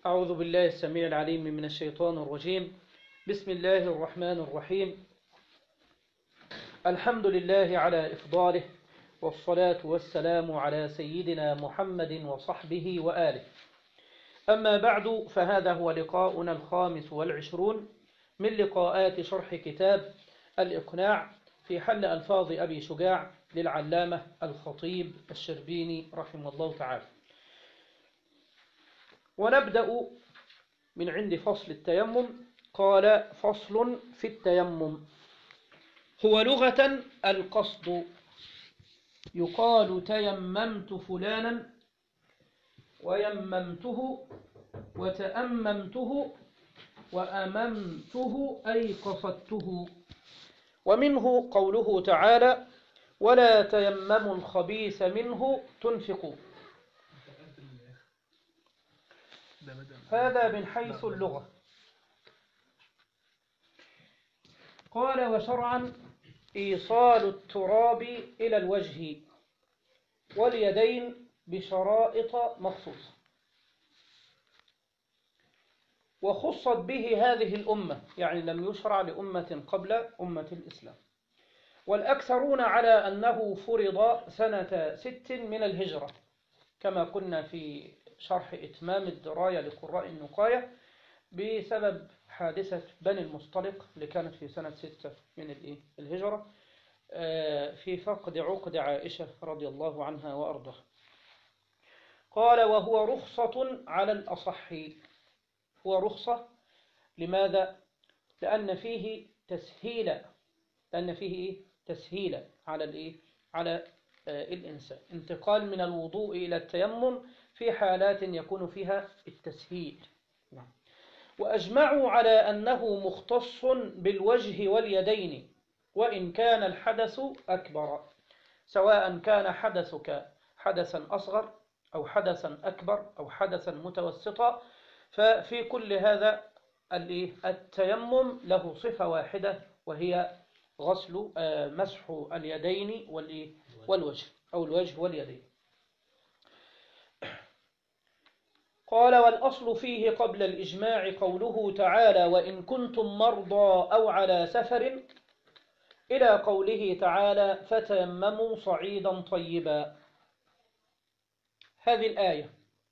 أعوذ بالله السميع العليم من الشيطان الرجيم بسم الله الرحمن الرحيم الحمد لله على إفضاله والصلاة والسلام على سيدنا محمد وصحبه وآله أما بعد فهذا هو لقاؤنا الخامس والعشرون من لقاءات شرح كتاب الإقناع في حل ألفاظ أبي شجاع للعلامة الخطيب الشربيني رحمه الله تعالى ونبدأ من عند فصل التيمم قال فصل في التيمم هو لغة القصد يقال تيممت فلانا ويممته وتأممته وأممته أي قصدته ومنه قوله تعالى ولا تيمموا الخبيث منه تنفقوا هذا من حيث اللغة قال وشرعا إيصال التراب إلى الوجه واليدين بشرائط مخصوصة وخصت به هذه الأمة يعني لم يشرع لأمة قبل أمة الإسلام والأكثرون على أنه فرض سنة ست من الهجرة كما كنا في شرح إتمام الدراية لقراء النقاية بسبب حادثة بني المصطلق اللي كانت في سنة ستة من الهجرة في فقد عقد عائشة رضي الله عنها وأرضها قال وهو رخصة على الأصح هو رخصة لماذا؟ لأن فيه تسهيلا لأن فيه تسهيلا على الإيه؟ على الإنسان انتقال من الوضوء إلى التيمم في حالات يكون فيها التسهيل وأجمعوا على أنه مختص بالوجه واليدين وإن كان الحدث أكبر سواء كان حدثك حدثا أصغر أو حدثا أكبر أو حدثا متوسطا ففي كل هذا التيمم له صفة واحدة وهي غسل مسح اليدين والوجه أو الوجه واليدين قال والأصل فيه قبل الإجماع قوله تعالى وإن كنتم مرضى أو على سفر إلى قوله تعالى فتيمموا صعيدا طيبا هذه الآية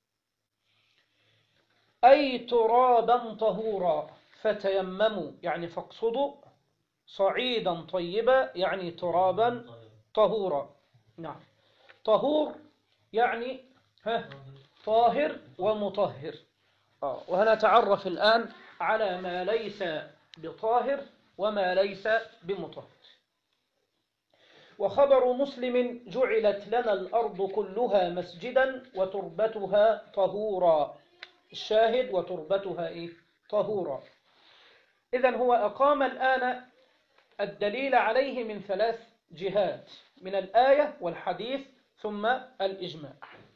أي ترابا طهورا فتيمموا يعني فاقصدوا صعيدا طيبا يعني ترابا طهورا نعم طهور يعني ها طاهر ومطهر آه وهنتعرف الآن على ما ليس بطاهر وما ليس بمطهر وخبر مسلم جعلت لنا الأرض كلها مسجدا وتربتها طهورا الشاهد وتربتها إيه؟ طهورا إذن هو أقام الآن الدليل عليه من ثلاث جهات من الآية والحديث ثم الإجماع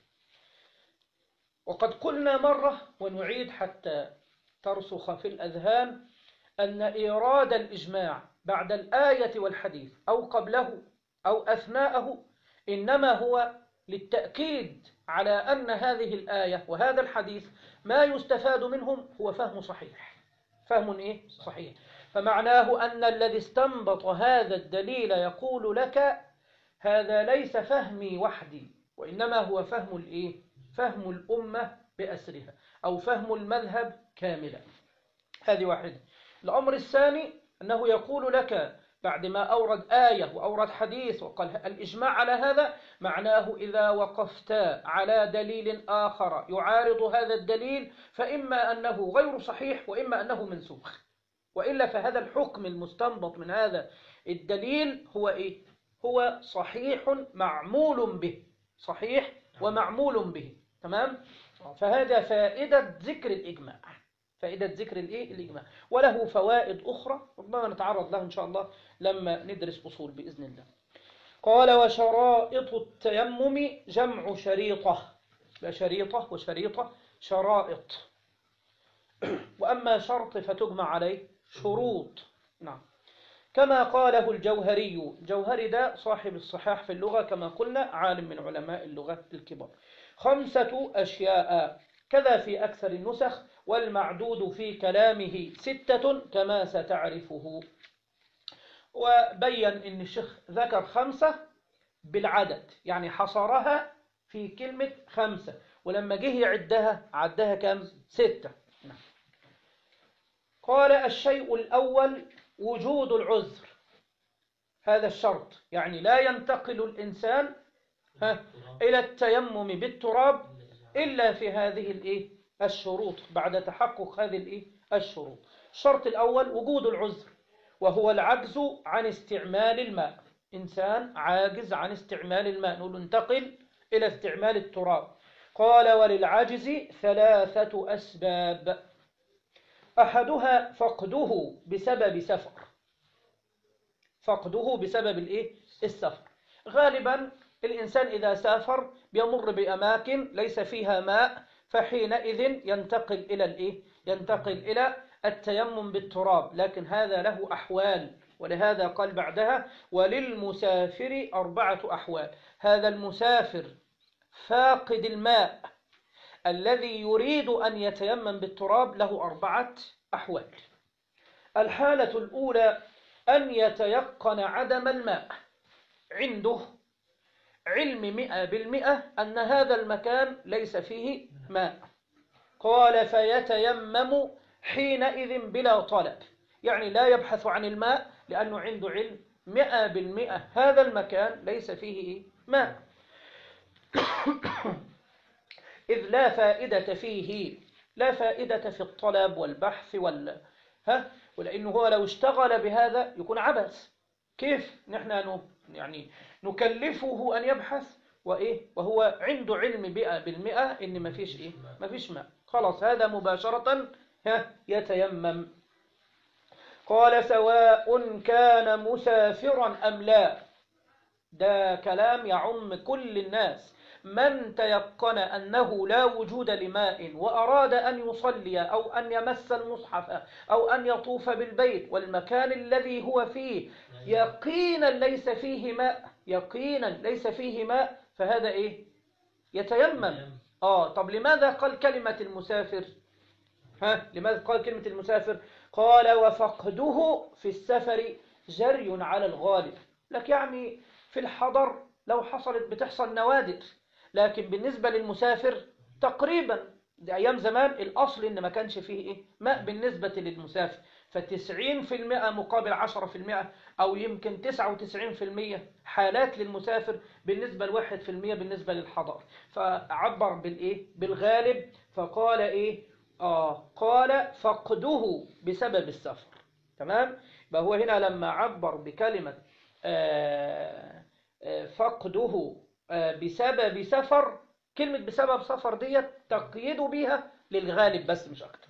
وقد قلنا مرة ونعيد حتى ترسخ في الأذهان أن إيراد الإجماع بعد الآية والحديث أو قبله أو أثناءه إنما هو للتأكيد على أن هذه الآية وهذا الحديث ما يستفاد منهم هو فهم صحيح فهم إيه؟ صحيح فمعناه أن الذي استنبط هذا الدليل يقول لك هذا ليس فهمي وحدي وإنما هو فهم الإيه؟ فهم الأمة بأسرها أو فهم المذهب كاملا هذه واحدة الأمر الثاني أنه يقول لك بعد ما أورد آية وأورد حديث وقال الإجماع على هذا معناه إذا وقفت على دليل آخر يعارض هذا الدليل فإما أنه غير صحيح وإما أنه منسوخ وإلا فهذا الحكم المستنبط من هذا الدليل هو إيه؟ هو صحيح معمول به صحيح ومعمول به تمام؟ فهذا فائدة ذكر الإجماع فائدة ذكر الإيه؟ الإجماع وله فوائد أخرى ربما نتعرض لها إن شاء الله لما ندرس أصول بإذن الله قال وشرائط التيمم جمع شريطة لا شريطة وشريطة شرائط وأما شرط فتجمع عليه شروط نعم كما قاله الجوهري الجوهري ده صاحب الصحاح في اللغة كما قلنا عالم من علماء اللغة الكبار خمسة أشياء كذا في أكثر النسخ والمعدود في كلامه ستة كما ستعرفه وبين أن الشيخ ذكر خمسة بالعدد يعني حصرها في كلمة خمسة ولما جه يعدها عدها كم ستة قال الشيء الأول وجود العذر هذا الشرط يعني لا ينتقل الإنسان ها إلى التيمم بالتراب إلا في هذه الإيه الشروط بعد تحقق هذه الإيه الشروط الشرط الأول وجود العذر وهو العجز عن استعمال الماء إنسان عاجز عن استعمال الماء نقول انتقل إلى استعمال التراب قال وللعجز ثلاثة أسباب أحدها فقده بسبب سفر فقده بسبب الإيه؟ السفر غالبا الإنسان إذا سافر بيمر بأماكن ليس فيها ماء فحينئذ ينتقل إلى الإيه؟ ينتقل إلى التيمم بالتراب لكن هذا له أحوال ولهذا قال بعدها وللمسافر أربعة أحوال هذا المسافر فاقد الماء الذي يريد أن يتيمم بالتراب له أربعة أحوال الحالة الأولى أن يتيقن عدم الماء عنده علم مئة بالمئة أن هذا المكان ليس فيه ماء قال فيتيمم حينئذ بلا طلب يعني لا يبحث عن الماء لأنه عنده علم مئة بالمئة هذا المكان ليس فيه ماء إذ لا فائدة فيه لا فائدة في الطلب والبحث وال ها ولأنه هو لو اشتغل بهذا يكون عبث كيف نحن يعني نكلفه أن يبحث وإيه وهو عنده علم بيئة بالمئة إن ما فيش إيه ما فيش ماء خلاص هذا مباشرة ها يتيمم قال سواء كان مسافرا أم لا ده كلام يعم كل الناس من تيقن أنه لا وجود لماء وأراد أن يصلي أو أن يمس المصحف أو أن يطوف بالبيت والمكان الذي هو فيه يقينا ليس فيه ماء يقينا ليس فيه ماء فهذا إيه يتيمم آه طب لماذا قال كلمة المسافر ها لماذا قال كلمة المسافر قال وفقده في السفر جري على الغالب لك يعني في الحضر لو حصلت بتحصل نوادر لكن بالنسبة للمسافر تقريبا دي أيام زمان الأصل إن ما كانش فيه إيه؟ ماء بالنسبة للمسافر فتسعين في المئة مقابل عشرة في المئة أو يمكن تسعة وتسعين في المئة حالات للمسافر بالنسبة لواحد في المئة بالنسبة للحضر فعبر بالإيه بالغالب فقال إيه آه قال فقده بسبب السفر تمام يبقى هو هنا لما عبر بكلمة آه آه فقده بسبب سفر كلمة بسبب سفر ديت تقيدوا بيها للغالب بس مش أكتر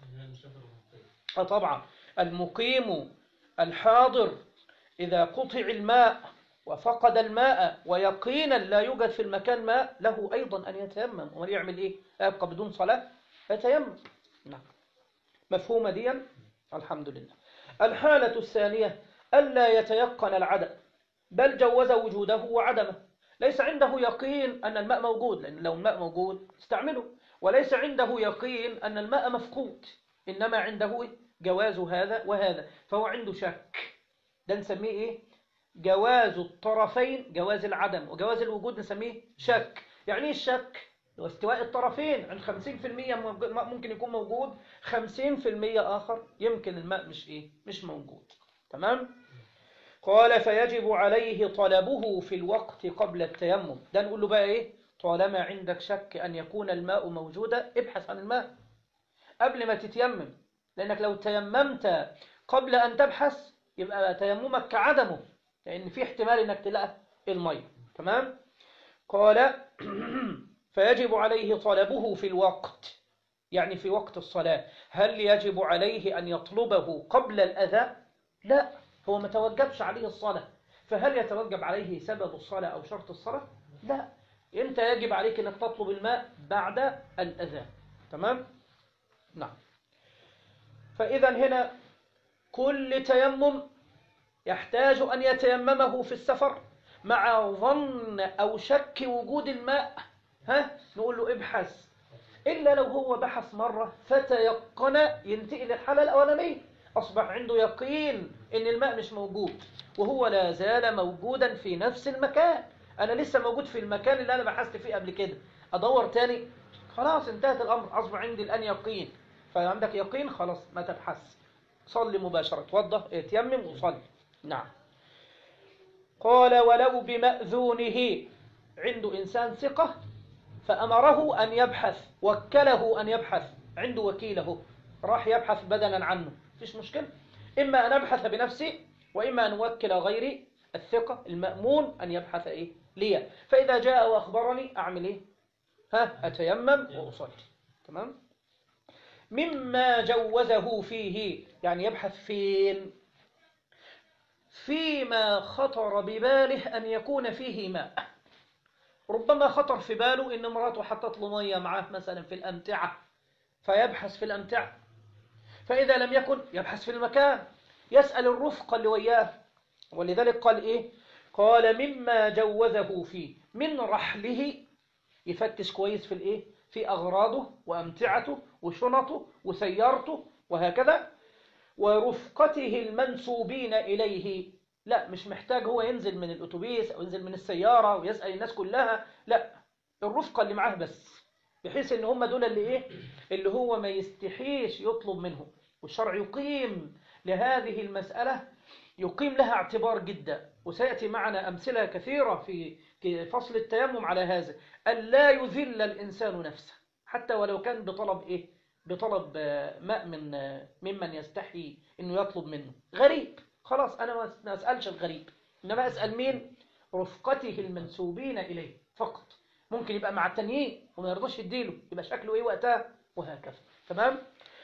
آه طبعا المقيم الحاضر إذا قطع الماء وفقد الماء ويقينا لا يوجد في المكان ماء له أيضا أن يتيمم ومن يعمل إيه يبقى بدون صلاة يتيمم نعم مفهومة دي الحمد لله الحالة الثانية ألا يتيقن العدم بل جوز وجوده وعدمه ليس عنده يقين أن الماء موجود لأن لو الماء موجود استعمله وليس عنده يقين أن الماء مفقود إنما عنده جواز هذا وهذا فهو عنده شك ده نسميه إيه جواز الطرفين جواز العدم وجواز الوجود نسميه شك يعني إيه الشك واستواء الطرفين عند 50% ممكن يكون موجود 50% آخر يمكن الماء مش إيه مش موجود تمام قال فيجب عليه طلبه في الوقت قبل التيمم ده نقول له بقى ايه طالما عندك شك ان يكون الماء موجودا ابحث عن الماء قبل ما تتيمم لانك لو تيممت قبل ان تبحث يبقى تيممك كعدمه لان في احتمال انك تلاقي الماء تمام قال فيجب عليه طلبه في الوقت يعني في وقت الصلاة هل يجب عليه أن يطلبه قبل الأذى لا هو ما توجبش عليه الصلاة فهل يتوجب عليه سبب الصلاة أو شرط الصلاة لا أنت يجب عليك أنك تطلب الماء بعد الأذان تمام نعم فإذا هنا كل تيمم يحتاج أن يتيممه في السفر مع ظن أو شك وجود الماء ها نقول له ابحث إلا لو هو بحث مرة فتيقن ينتقل للحالة الأولانية أصبح عنده يقين إن الماء مش موجود وهو لا زال موجودا في نفس المكان أنا لسه موجود في المكان اللي أنا بحثت فيه قبل كده أدور تاني خلاص انتهت الأمر أصبح عندي الآن يقين فعندك يقين خلاص ما تبحث صلي مباشرة توضح اتيمم وصلي نعم قال ولو بمأذونه عنده إنسان ثقة فأمره أن يبحث وكله أن يبحث عنده وكيله راح يبحث بدلا عنه فيش مشكلة إما أن أبحث بنفسي وإما أن أوكل غيري الثقة المأمون أن يبحث إيه لي فإذا جاء وأخبرني أعمل إيه ها أتيمم وأصلي تمام مما جوزه فيه يعني يبحث فين فيما خطر بباله أن يكون فيه ماء ربما خطر في باله إن مراته حطت له مية معاه مثلا في الأمتعة فيبحث في الأمتعة فإذا لم يكن يبحث في المكان يسأل الرفقة اللي وياه ولذلك قال إيه قال مما جوزه فيه من رحله يفتش كويس في الإيه في أغراضه وأمتعته وشنطه وسيارته وهكذا ورفقته المنسوبين إليه لا مش محتاج هو ينزل من الأتوبيس أو ينزل من السيارة ويسأل الناس كلها لا الرفقة اللي معاه بس بحيث ان هم دول اللي ايه اللي هو ما يستحيش يطلب منهم والشرع يقيم لهذه المسألة يقيم لها اعتبار جدا وسيأتي معنا أمثلة كثيرة في فصل التيمم على هذا أن لا يذل الإنسان نفسه حتى ولو كان بطلب إيه بطلب ماء من ممن يستحي إنه يطلب منه غريب خلاص أنا ما أسألش الغريب إنما أسأل مين رفقته المنسوبين إليه فقط ممكن يبقى مع التانيين وما يرضاش يديله يبقى شكله إيه وقتها وهكذا تمام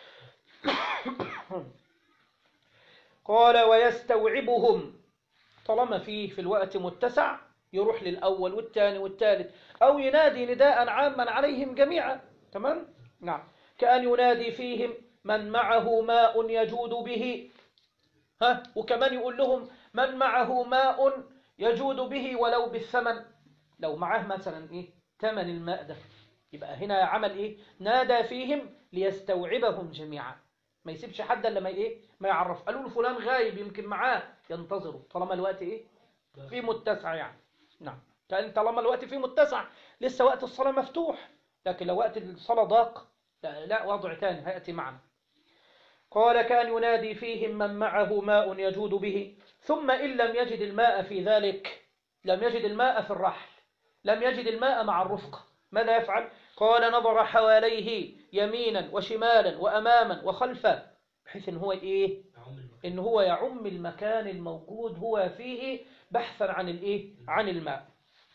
قال ويستوعبهم طالما فيه في الوقت متسع يروح للأول والثاني والثالث أو ينادي نداء عاما عليهم جميعا تمام نعم كأن ينادي فيهم من معه ماء يجود به ها وكمان يقول لهم من معه ماء يجود به ولو بالثمن لو معاه مثلا ايه ثمن الماء ده يبقى هنا عمل ايه نادى فيهم ليستوعبهم جميعا ما يسيبش حد الا ما ايه ما يعرف قالوا له فلان غايب يمكن معاه ينتظره طالما الوقت ايه في متسع يعني نعم كان طالما الوقت فيه متسع لسه وقت الصلاة مفتوح لكن لو وقت الصلاة ضاق لا, لا وضع ثاني هيأتي معنا قال كان ينادي فيهم من معه ماء يجود به ثم إن لم يجد الماء في ذلك لم يجد الماء في الرحل لم يجد الماء مع الرفقة ماذا يفعل؟ قال نظر حواليه يمينا وشمالا وأماما وخلفا بحيث ان هو ايه ان هو يعم المكان الموجود هو فيه بحثا عن الايه عن الماء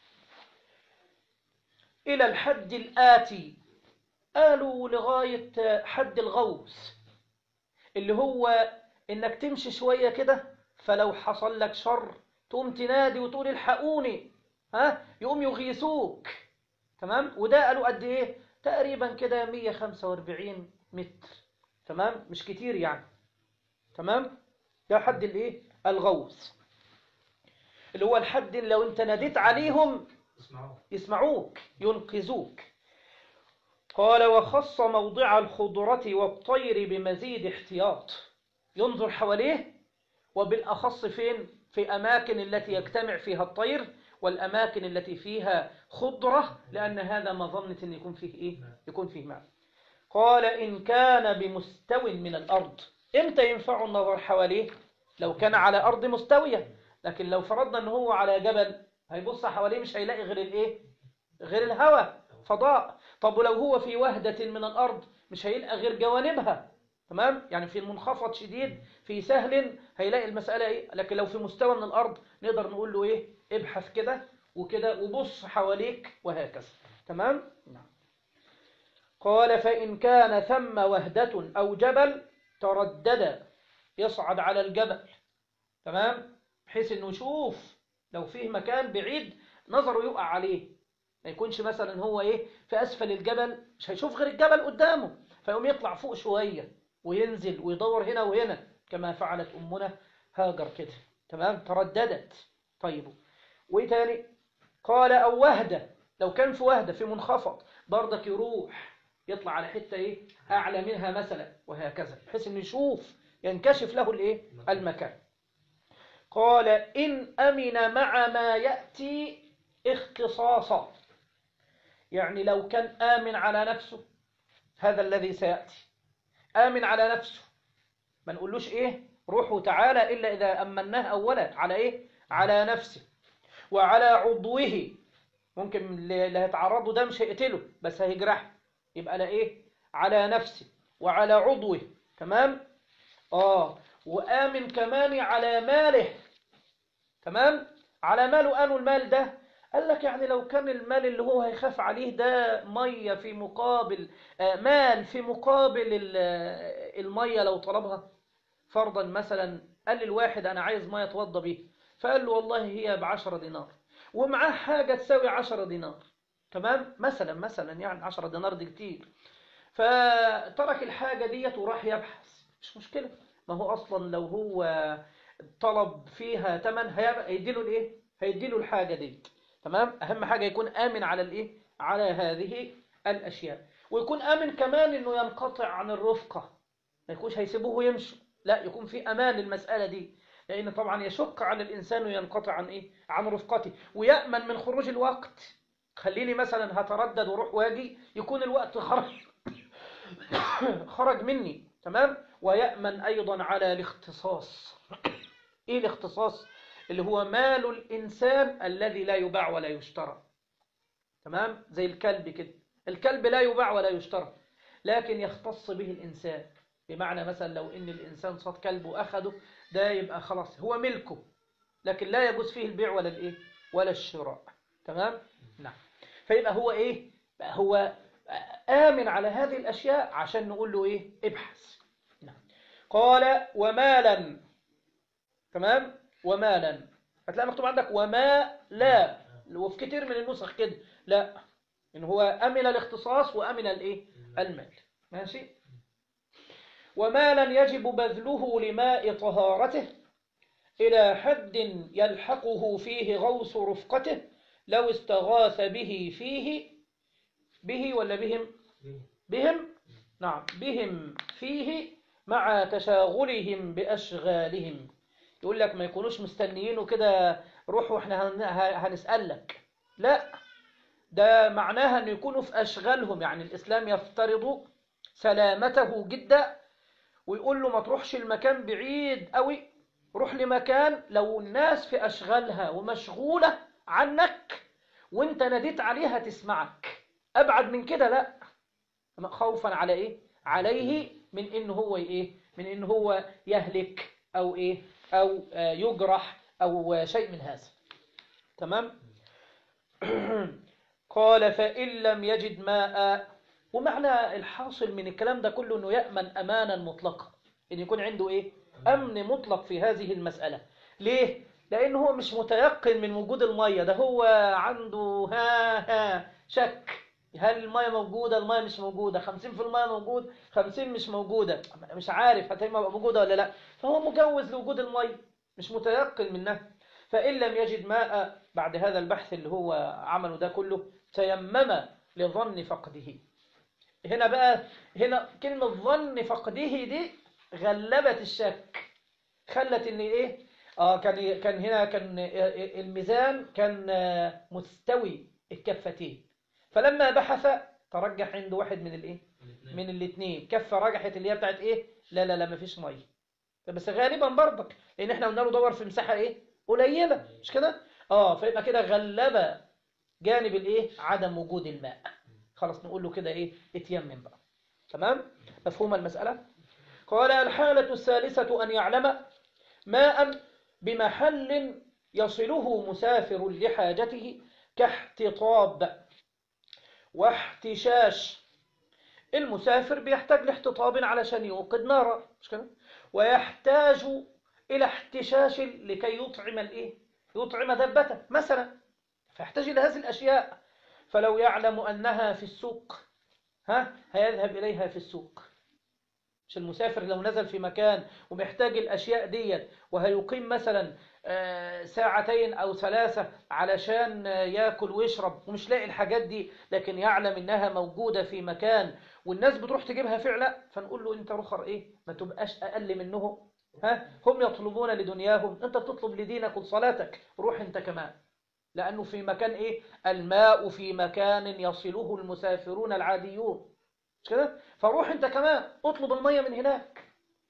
الى الحد الآتي قالوا لغاية حد الغوث اللي هو انك تمشي شوية كده فلو حصل لك شر تقوم تنادي وتقول الحقوني ها يقوم يغيثوك تمام وده قالوا قد ايه تقريبا كده 145 متر تمام مش كتير يعني تمام ده حد الايه الغوث اللي هو الحد اللي لو انت ناديت عليهم يسمعوك ينقذوك قال وخص موضع الخضرة والطير بمزيد احتياط ينظر حواليه وبالأخص فين في أماكن التي يجتمع فيها الطير والأماكن التي فيها خضرة لأن هذا مظنة أن يكون فيه إيه؟ يكون فيه ماء قال إن كان بمستو من الأرض إمتى ينفع النظر حواليه لو كان على أرض مستوية لكن لو فرضنا أنه هو على جبل هيبص حواليه مش هيلاقي غير الإيه غير الهواء فضاء طب ولو هو في وهدة من الأرض مش هيلقى غير جوانبها تمام يعني في المنخفض شديد في سهل هيلاقي المسألة إيه لكن لو في مستوى من الأرض نقدر نقول له إيه ابحث كده وكده وبص حواليك وهكذا تمام نعم قال فإن كان ثم وهدة أو جبل تردد يصعد على الجبل تمام بحيث انه يشوف لو فيه مكان بعيد نظره يقع عليه ما يكونش مثلا هو ايه في اسفل الجبل مش هيشوف غير الجبل قدامه فيقوم يطلع فوق شوية وينزل ويدور هنا وهنا كما فعلت أمنا هاجر كده تمام ترددت طيب وايه تاني قال او وهدة لو كان في وهدة في منخفض برضك يروح يطلع على حتة إيه أعلى منها مثلا وهكذا بحيث إنه يشوف ينكشف له الإيه المكان قال إن أمن مع ما يأتي اختصاصا يعني لو كان آمن على نفسه هذا الذي سيأتي آمن على نفسه ما نقولوش إيه روح وتعالى إلا إذا أمناه أولا على إيه على نفسه وعلى عضوه ممكن اللي هيتعرضه ده مش هيقتله بس هيجرحه يبقى على إيه على نفسه وعلى عضوه تمام آه وآمن كمان على ماله تمام على ماله أنو المال ده قال لك يعني لو كان المال اللي هو هيخاف عليه ده مية في مقابل آه مال في مقابل المية لو طلبها فرضا مثلا قال للواحد أنا عايز مية اتوضى بيها فقال له والله هي بعشرة دينار ومعاه حاجة تساوي عشرة دينار تمام مثلا مثلا يعني عشرة دينار دي كتير فترك الحاجة ديت وراح يبحث مش مشكلة ما هو أصلا لو هو طلب فيها تمن هيديله الايه هيديله الحاجة دي تمام أهم حاجة يكون آمن على الايه على هذه الأشياء ويكون آمن كمان إنه ينقطع عن الرفقة ما يكونش هيسيبوه ويمشوا لا يكون في أمان للمسألة دي لأن طبعا يشق على الإنسان ينقطع عن إيه عن رفقته ويأمن من خروج الوقت خليني مثلا هتردد وروح واجي يكون الوقت خرج خرج مني تمام ويأمن أيضا على الاختصاص إيه الاختصاص اللي هو مال الإنسان الذي لا يباع ولا يشترى تمام زي الكلب كده الكلب لا يباع ولا يشترى لكن يختص به الإنسان بمعنى مثلا لو إن الإنسان صاد كلب وأخده ده يبقى خلاص هو ملكه لكن لا يجوز فيه البيع ولا الإيه ولا الشراء تمام نعم فيبقى هو إيه هو آمن على هذه الأشياء عشان نقول له إيه ابحث نعم قال ومالا تمام ومالا هتلاقي مكتوب عندك وما لا وفي كتير من النسخ كده لا إن هو أمن الاختصاص وأمن الإيه المال ماشي ومالا يجب بذله لماء طهارته إلى حد يلحقه فيه غوص رفقته لو استغاث به فيه به ولا بهم بهم نعم بهم فيه مع تشاغلهم بأشغالهم يقول لك ما يكونوش مستنيين وكده روحوا احنا هنسألك لا ده معناها أن يكونوا في أشغالهم يعني الإسلام يفترض سلامته جدا ويقول له ما تروحش المكان بعيد قوي روح لمكان لو الناس في أشغالها ومشغولة عنك وانت ناديت عليها تسمعك أبعد من كده لا خوفا على إيه عليه من إن هو إيه من إن هو يهلك أو إيه أو يجرح أو شيء من هذا تمام قال فإن لم يجد ماء ومعنى الحاصل من الكلام ده كله أنه يأمن أمانا مطلقا أن يكون عنده إيه أمن مطلق في هذه المسألة ليه لأنه هو مش متيقن من وجود المية ده هو عنده ها ها شك هل المية موجودة المية مش موجودة خمسين في المية موجود خمسين مش موجودة مش عارف هتبقى موجودة ولا لا فهو مجوز لوجود المية مش متيقن منها فإن لم يجد ماء بعد هذا البحث اللي هو عمله ده كله تيمم لظن فقده هنا بقى هنا كلمة ظن فقده دي غلبت الشك خلت ان ايه اه كان كان هنا كان الميزان كان مستوي الكفتين فلما بحث ترجح عند واحد من الايه من الاثنين كفه رجحت اللي هي بتاعت ايه لا لا لا مفيش ميه بس غالبا برضك لان احنا قلنا له دور في مساحه ايه قليله مش كده اه فيبقى كده غلب جانب الايه عدم وجود الماء خلاص نقول له كده ايه اتيمم بقى تمام مفهوم المساله قال الحاله الثالثه ان يعلم ماء بمحل يصله مسافر لحاجته كاحتطاب واحتشاش المسافر بيحتاج لاحتطاب علشان يوقد نارا مش كده ويحتاج إلى احتشاش لكي يطعم الإيه؟ يطعم دبته مثلا فيحتاج إلى هذه الأشياء فلو يعلم أنها في السوق ها هيذهب إليها في السوق مش المسافر لو نزل في مكان ومحتاج الأشياء دي وهيقيم مثلا آه، ساعتين أو ثلاثة علشان آه، ياكل ويشرب ومش لاقي الحاجات دي لكن يعلم إنها موجودة في مكان والناس بتروح تجيبها فعلا فنقول له أنت رخر إيه ما تبقاش أقل منهم ها هم يطلبون لدنياهم أنت بتطلب لدينك وصلاتك روح أنت كمان لأنه في مكان إيه الماء في مكان يصله المسافرون العاديون مش كده فروح أنت كمان اطلب المية من هناك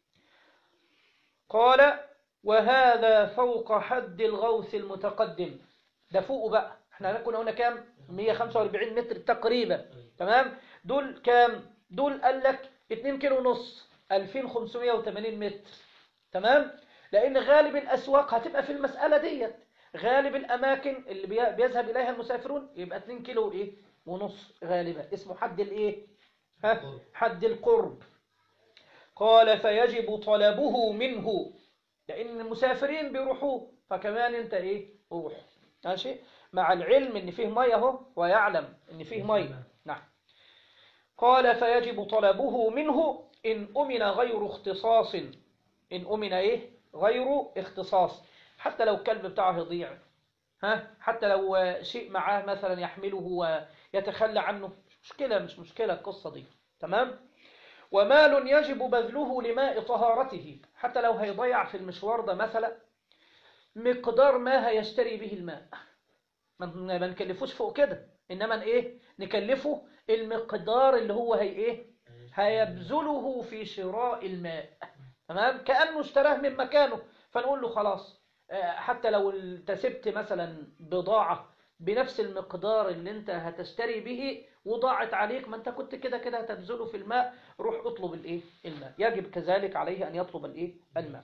قال وهذا فوق حد الغوث المتقدم ده فوقه بقى احنا كنا قلنا كام 145 متر تقريبا تمام دول كام دول قال لك 2 كيلو ونص 2580 متر تمام لان غالب الاسواق هتبقى في المساله ديت غالب الاماكن اللي بي- بيذهب اليها المسافرون يبقى 2 كيلو ايه ونص غالبا اسمه حد الايه ها حد القرب قال فيجب طلبه منه لان المسافرين بيروحوا فكمان انت ايه روح ماشي مع العلم ان فيه ميه اهو ويعلم ان فيه ميه نعم قال فيجب طلبه منه ان امن غير اختصاص ان امن ايه غير اختصاص حتى لو الكلب بتاعه يضيع ها حتى لو شيء معاه مثلا يحمله ويتخلى عنه مش مشكله مش مشكله القصه دي تمام ومال يجب بذله لماء طهارته حتى لو هيضيع في المشوار ده مثلا مقدار ما هيشتري به الماء ما ما نكلفوش فوق كده انما ايه نكلفه المقدار اللي هو هي ايه هيبذله في شراء الماء تمام كانه اشتراه من مكانه فنقول له خلاص آه، حتى لو انت سبت مثلا بضاعه بنفس المقدار اللي انت هتشتري به وضاعت عليك ما انت كنت كده كده هتبذله في الماء روح اطلب الايه الماء يجب كذلك عليه ان يطلب الايه الماء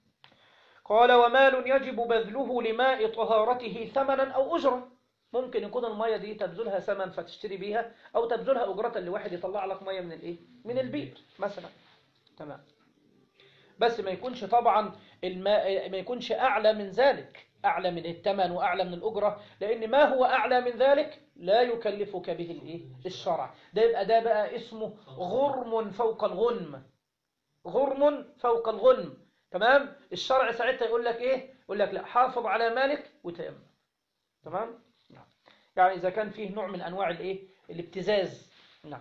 قال ومال يجب بذله لماء طهارته ثمنا او اجره ممكن يكون الميه دي تبذلها ثمن فتشتري بيها او تبذلها اجره لواحد يطلع لك ميه من الايه من البير مثلا تمام بس ما يكونش طبعا الماء ما يكونش اعلى من ذلك اعلى من الثمن واعلى من الاجره لان ما هو اعلى من ذلك لا يكلفك به الايه الشرع ده يبقى ده بقى اسمه غرم فوق الغنم غرم فوق الغنم تمام الشرع ساعتها يقول لك ايه يقول لك لا حافظ على مالك وتيمم تمام نعم. يعني اذا كان فيه نوع من انواع الايه الابتزاز نعم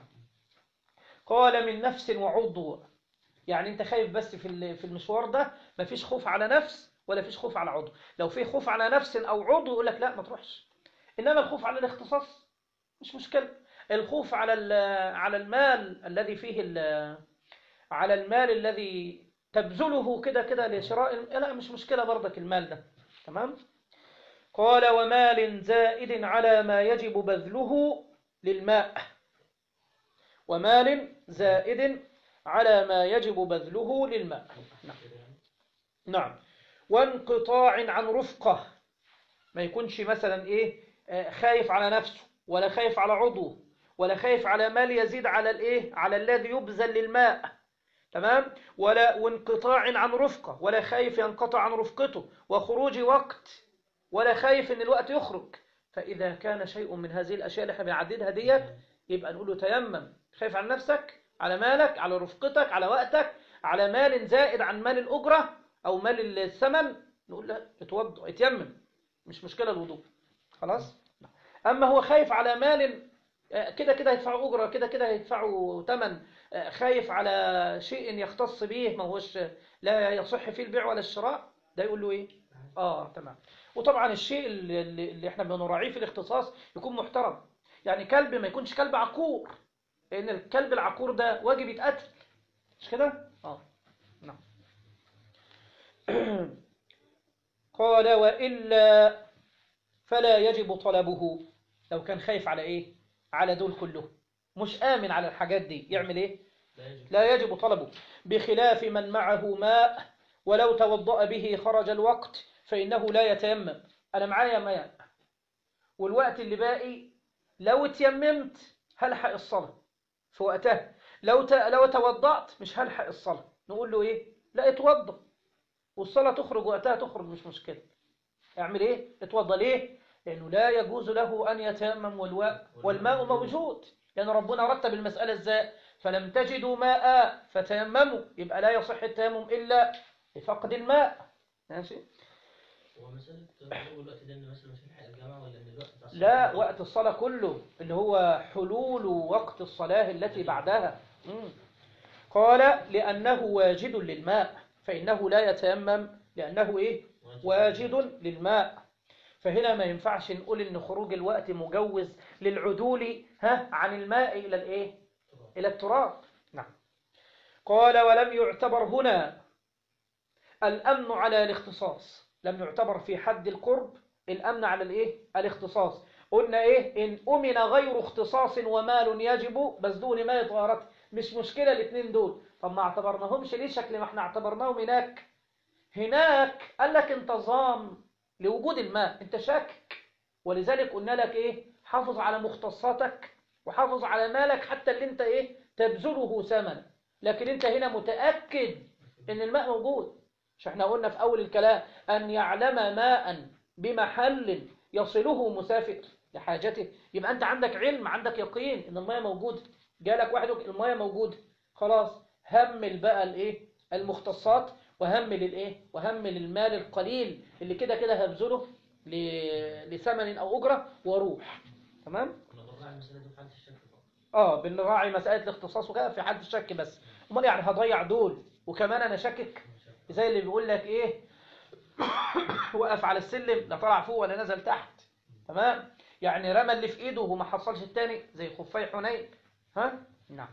قال من نفس وعضو يعني انت خايف بس في ال- في المشوار ده مفيش خوف على نفس ولا فيش خوف على عضو لو في خوف على نفس او عضو يقول لك لا ما تروحش انما الخوف على الاختصاص مش مشكله الخوف على ال- على المال الذي فيه ال- على المال الذي تبذله كده كده لشراء لا مش مشكله برضك المال ده تمام قال ومال زائد على ما يجب بذله للماء ومال زائد على ما يجب بذله للماء نعم نعم وانقطاع عن رفقه ما يكونش مثلا ايه آه، خايف على نفسه ولا خايف على عضوه ولا خايف على مال يزيد على الايه على الذي يبذل للماء تمام ولا وانقطاع عن رفقه ولا خايف ينقطع عن رفقته وخروج وقت ولا خايف ان الوقت يخرج فاذا كان شيء من هذه الاشياء اللي احنا بنعددها ديت يبقى نقول له تيمم خايف على نفسك على مالك على رفقتك على وقتك على مال زائد عن مال الأجرة أو مال الثمن نقول له اتوضأ اتيمم مش مشكلة الوضوء خلاص أما هو خايف على مال آه، كده كده هيدفعوا أجرة كده كده هيدفعوا ثمن آه، خايف على شيء يختص به ما هوش لا يصح فيه البيع ولا الشراء ده يقول له إيه آه تمام وطبعا الشيء اللي, اللي اللي احنا بنراعيه في الاختصاص يكون محترم يعني كلب ما يكونش كلب عقور لأن الكلب العقور ده واجب يتقتل مش كده؟ اه نعم قال وإلا فلا يجب طلبه لو كان خايف على إيه؟ على دول كلهم مش آمن على الحاجات دي يعمل إيه؟ لا يجب لا يجب طلبه بخلاف من معه ماء ولو توضأ به خرج الوقت فإنه لا يتيمم أنا معايا ماء والوقت اللي باقي لو اتيممت هلحق الصلاة في وقتها لو ت... لو توضأت مش هلحق الصلاة نقول له إيه لا اتوضأ والصلاة تخرج وقتها تخرج مش مشكلة اعمل إيه اتوضأ ليه لأنه لا يجوز له أن يتيمم والواء والماء موجود لأن ربنا رتب المسألة إزاي فلم تجدوا ماء فتيمموا يبقى لا يصح التيمم إلا لفقد الماء ماشي هو مسألة غروب الوقت ده إن مثلا في حق الجامعة ولا إن الوقت بتاع الصلاة لا كله؟ وقت الصلاة كله اللي هو حلول وقت الصلاة التي بعدها مم. قال لأنه واجد للماء فإنه لا يتيمم لأنه إيه واجد للماء فهنا ما ينفعش نقول إن خروج الوقت مجوز للعدول ها عن الماء إلى الإيه إلى التراب نعم قال ولم يعتبر هنا الأمن على الاختصاص لم يعتبر في حد القرب الأمن على الإيه الاختصاص قلنا إيه إن أمن غير اختصاص ومال يجب بس دون ما يتغارت مش مشكلة الاثنين دول طب ما اعتبرناهمش ليه شكل ما احنا اعتبرناهم هناك هناك قال لك انتظام لوجود الماء انت شاكك ولذلك قلنا لك ايه حافظ على مختصاتك وحافظ على مالك حتى اللي انت ايه تبذله ثمنا لكن انت هنا متأكد ان الماء موجود مش احنا قلنا في اول الكلام ان يعلم ماء بمحل يصله مسافر لحاجته يبقى انت عندك علم عندك يقين ان الماء موجود جالك واحد يقول الماء موجود خلاص همل بقى الايه المختصات وهمل الايه وهمل المال القليل اللي كده كده هبذله ل- لثمن او اجره واروح تمام كنا بنراعي المسألة دي في حالة الشك فقط اه بنراعي مساله الاختصاص وكده في حاله الشك بس امال يعني هضيع دول وكمان انا شاكك زي اللي بيقول لك ايه وقف على السلم لا طلع فوق ولا نزل تحت تمام يعني رمى اللي في ايده وما حصلش التاني زي خفي حنين ها نعم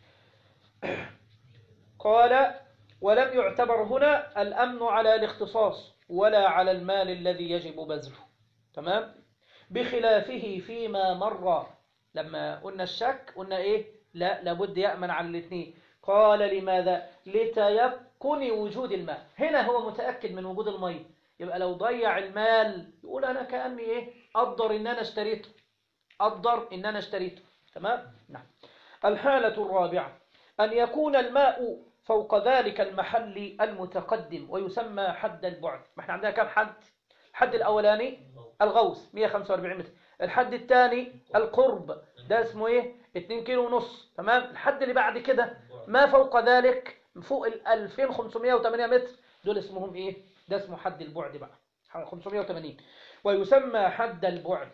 قال ولم يعتبر هنا الامن على الاختصاص ولا على المال الذي يجب بذله تمام بخلافه فيما مر لما قلنا الشك قلنا ايه لا لابد يأمن على الاثنين قال لماذا لتيقن وجود الماء هنا هو متأكد من وجود المية يبقى لو ضيع المال يقول انا كأني ايه اقدر ان انا اشتريته اقدر ان انا اشتريته تمام نعم الحالة الرابعة أن يكون الماء فوق ذلك المحل المتقدم ويسمى حد البعد ما احنا عندنا كم حد الحد الأولاني الغوص 145 متر الحد الثاني القرب ده اسمه ايه 2 كيلو ونص تمام الحد اللي بعد كده ما فوق ذلك فوق ال 2508 متر دول اسمهم ايه ده اسمه حد البعد بقى 580 ويسمى حد البعد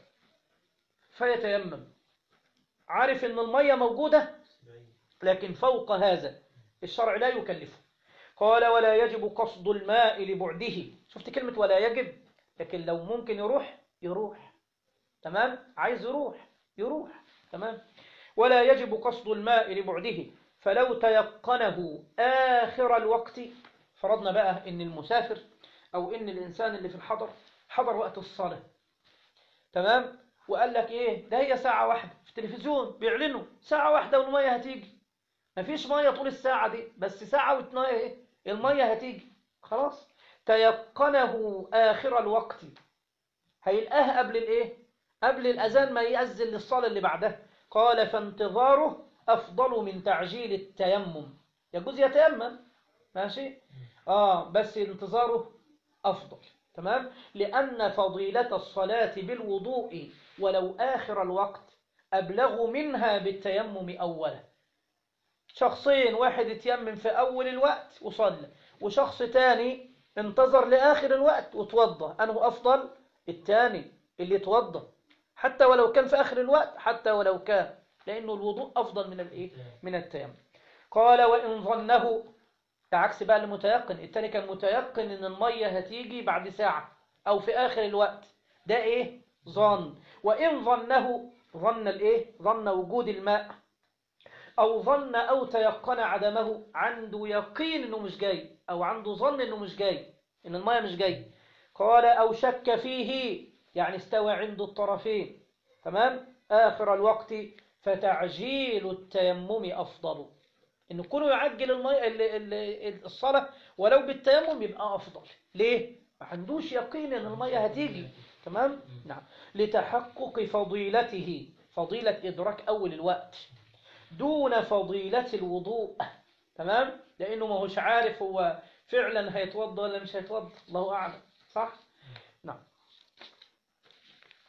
فيتيمم عارف ان المية موجودة لكن فوق هذا الشرع لا يكلفه قال ولا يجب قصد الماء لبعده شفت كلمة ولا يجب لكن لو ممكن يروح يروح تمام عايز يروح يروح تمام ولا يجب قصد الماء لبعده فلو تيقنه آخر الوقت فرضنا بقى إن المسافر أو إن الإنسان اللي في الحضر حضر وقت الصلاة تمام وقال لك إيه ده هي ساعة واحدة في التلفزيون بيعلنوا ساعة واحدة والمية هتيجي مفيش مية طول الساعة دي بس ساعة واتنين إيه المية هتيجي خلاص تيقنه آخر الوقت هيلقاه قبل الإيه قبل الأذان ما يأذن للصلاة اللي بعدها قال فانتظاره أفضل من تعجيل التيمم يجوز يتيمم ماشي آه بس انتظاره أفضل تمام لأن فضيلة الصلاة بالوضوء ولو آخر الوقت أبلغ منها بالتيمم أولا شخصين واحد اتيمم في أول الوقت وصلى وشخص تاني انتظر لآخر الوقت وتوضى أنه أفضل التاني اللي توضى حتى ولو كان في آخر الوقت حتى ولو كان لأنه الوضوء أفضل من الإيه من التيمم قال وإن ظنه عكس بقى المتيقن التاني كان متيقن ان المية هتيجي بعد ساعة او في اخر الوقت ده ايه ظن وان ظنه ظن الايه ظن وجود الماء او ظن او تيقن عدمه عنده يقين انه مش جاي او عنده ظن انه مش جاي ان المية مش جاي قال او شك فيه يعني استوى عند الطرفين تمام اخر الوقت فتعجيل التيمم افضل ان كونه يعجل المي... ال- ال- الصلاة ولو بالتيمم يبقى افضل ليه ما عندوش يقين ان المية هتيجي تمام نعم لتحقق فضيلته فضيلة ادراك اول الوقت دون فضيلة الوضوء تمام لانه ما هوش عارف هو فعلا هيتوضى ولا مش هيتوضى الله اعلم صح نعم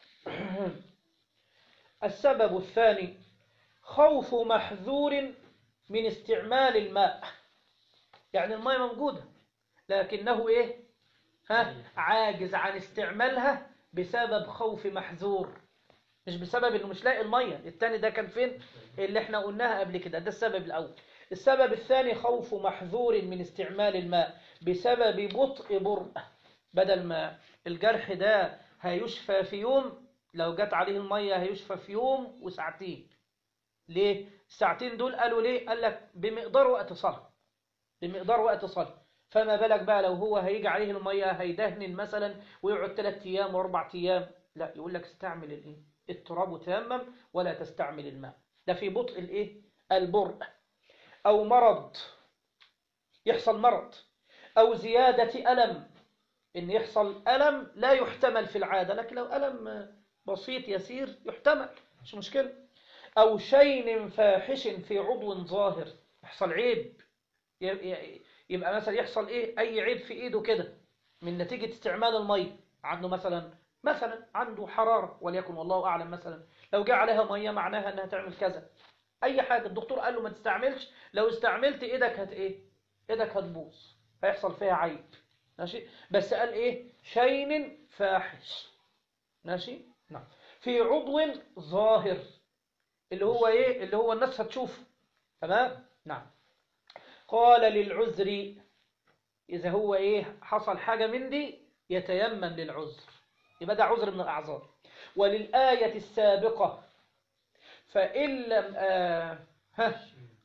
السبب الثاني خوف محذور من استعمال الماء يعني الماء موجودة لكنه إيه ها عاجز عن استعمالها بسبب خوف محذور مش بسبب انه مش لاقي الميه التاني ده كان فين اللي احنا قلناها قبل كده ده السبب الاول السبب الثاني خوف محذور من استعمال الماء بسبب بطء برء بدل ما الجرح ده هيشفى في يوم لو جت عليه الميه هيشفى في يوم وساعتين ليه الساعتين دول قالوا ليه قال لك بمقدار وقت صلاه بمقدار وقت صلاه فما بالك بقى لو هو هيجي عليه الميه هيدهن مثلا ويقعد ثلاث ايام واربع ايام لا يقول لك استعمل الايه التراب وتيمم ولا تستعمل الماء ده في بطء الايه البرء او مرض يحصل مرض او زيادة ألم ان يحصل ألم لا يحتمل في العادة لكن لو ألم بسيط يسير يحتمل مش مشكلة او شين فاحش في عضو ظاهر يحصل عيب يبقى مثلا يحصل ايه اي عيب في ايده كده من نتيجة استعمال المية عنده مثلا مثلا عنده حرارة وليكن والله أعلم مثلا لو جاء عليها مية معناها أنها تعمل كذا أي حاجة الدكتور قال له ما تستعملش لو استعملت إيدك هت إيه إيدك هتبوظ هيحصل فيها عيب ماشي بس قال إيه شين فاحش ماشي نعم في عضو ظاهر اللي هو إيه اللي هو الناس هتشوفه تمام نعم قال للعذر إذا هو إيه حصل حاجة من دي يتيمم للعذر يبقى ده عذر من الأعذار وللآية السابقة فإن لم آه ها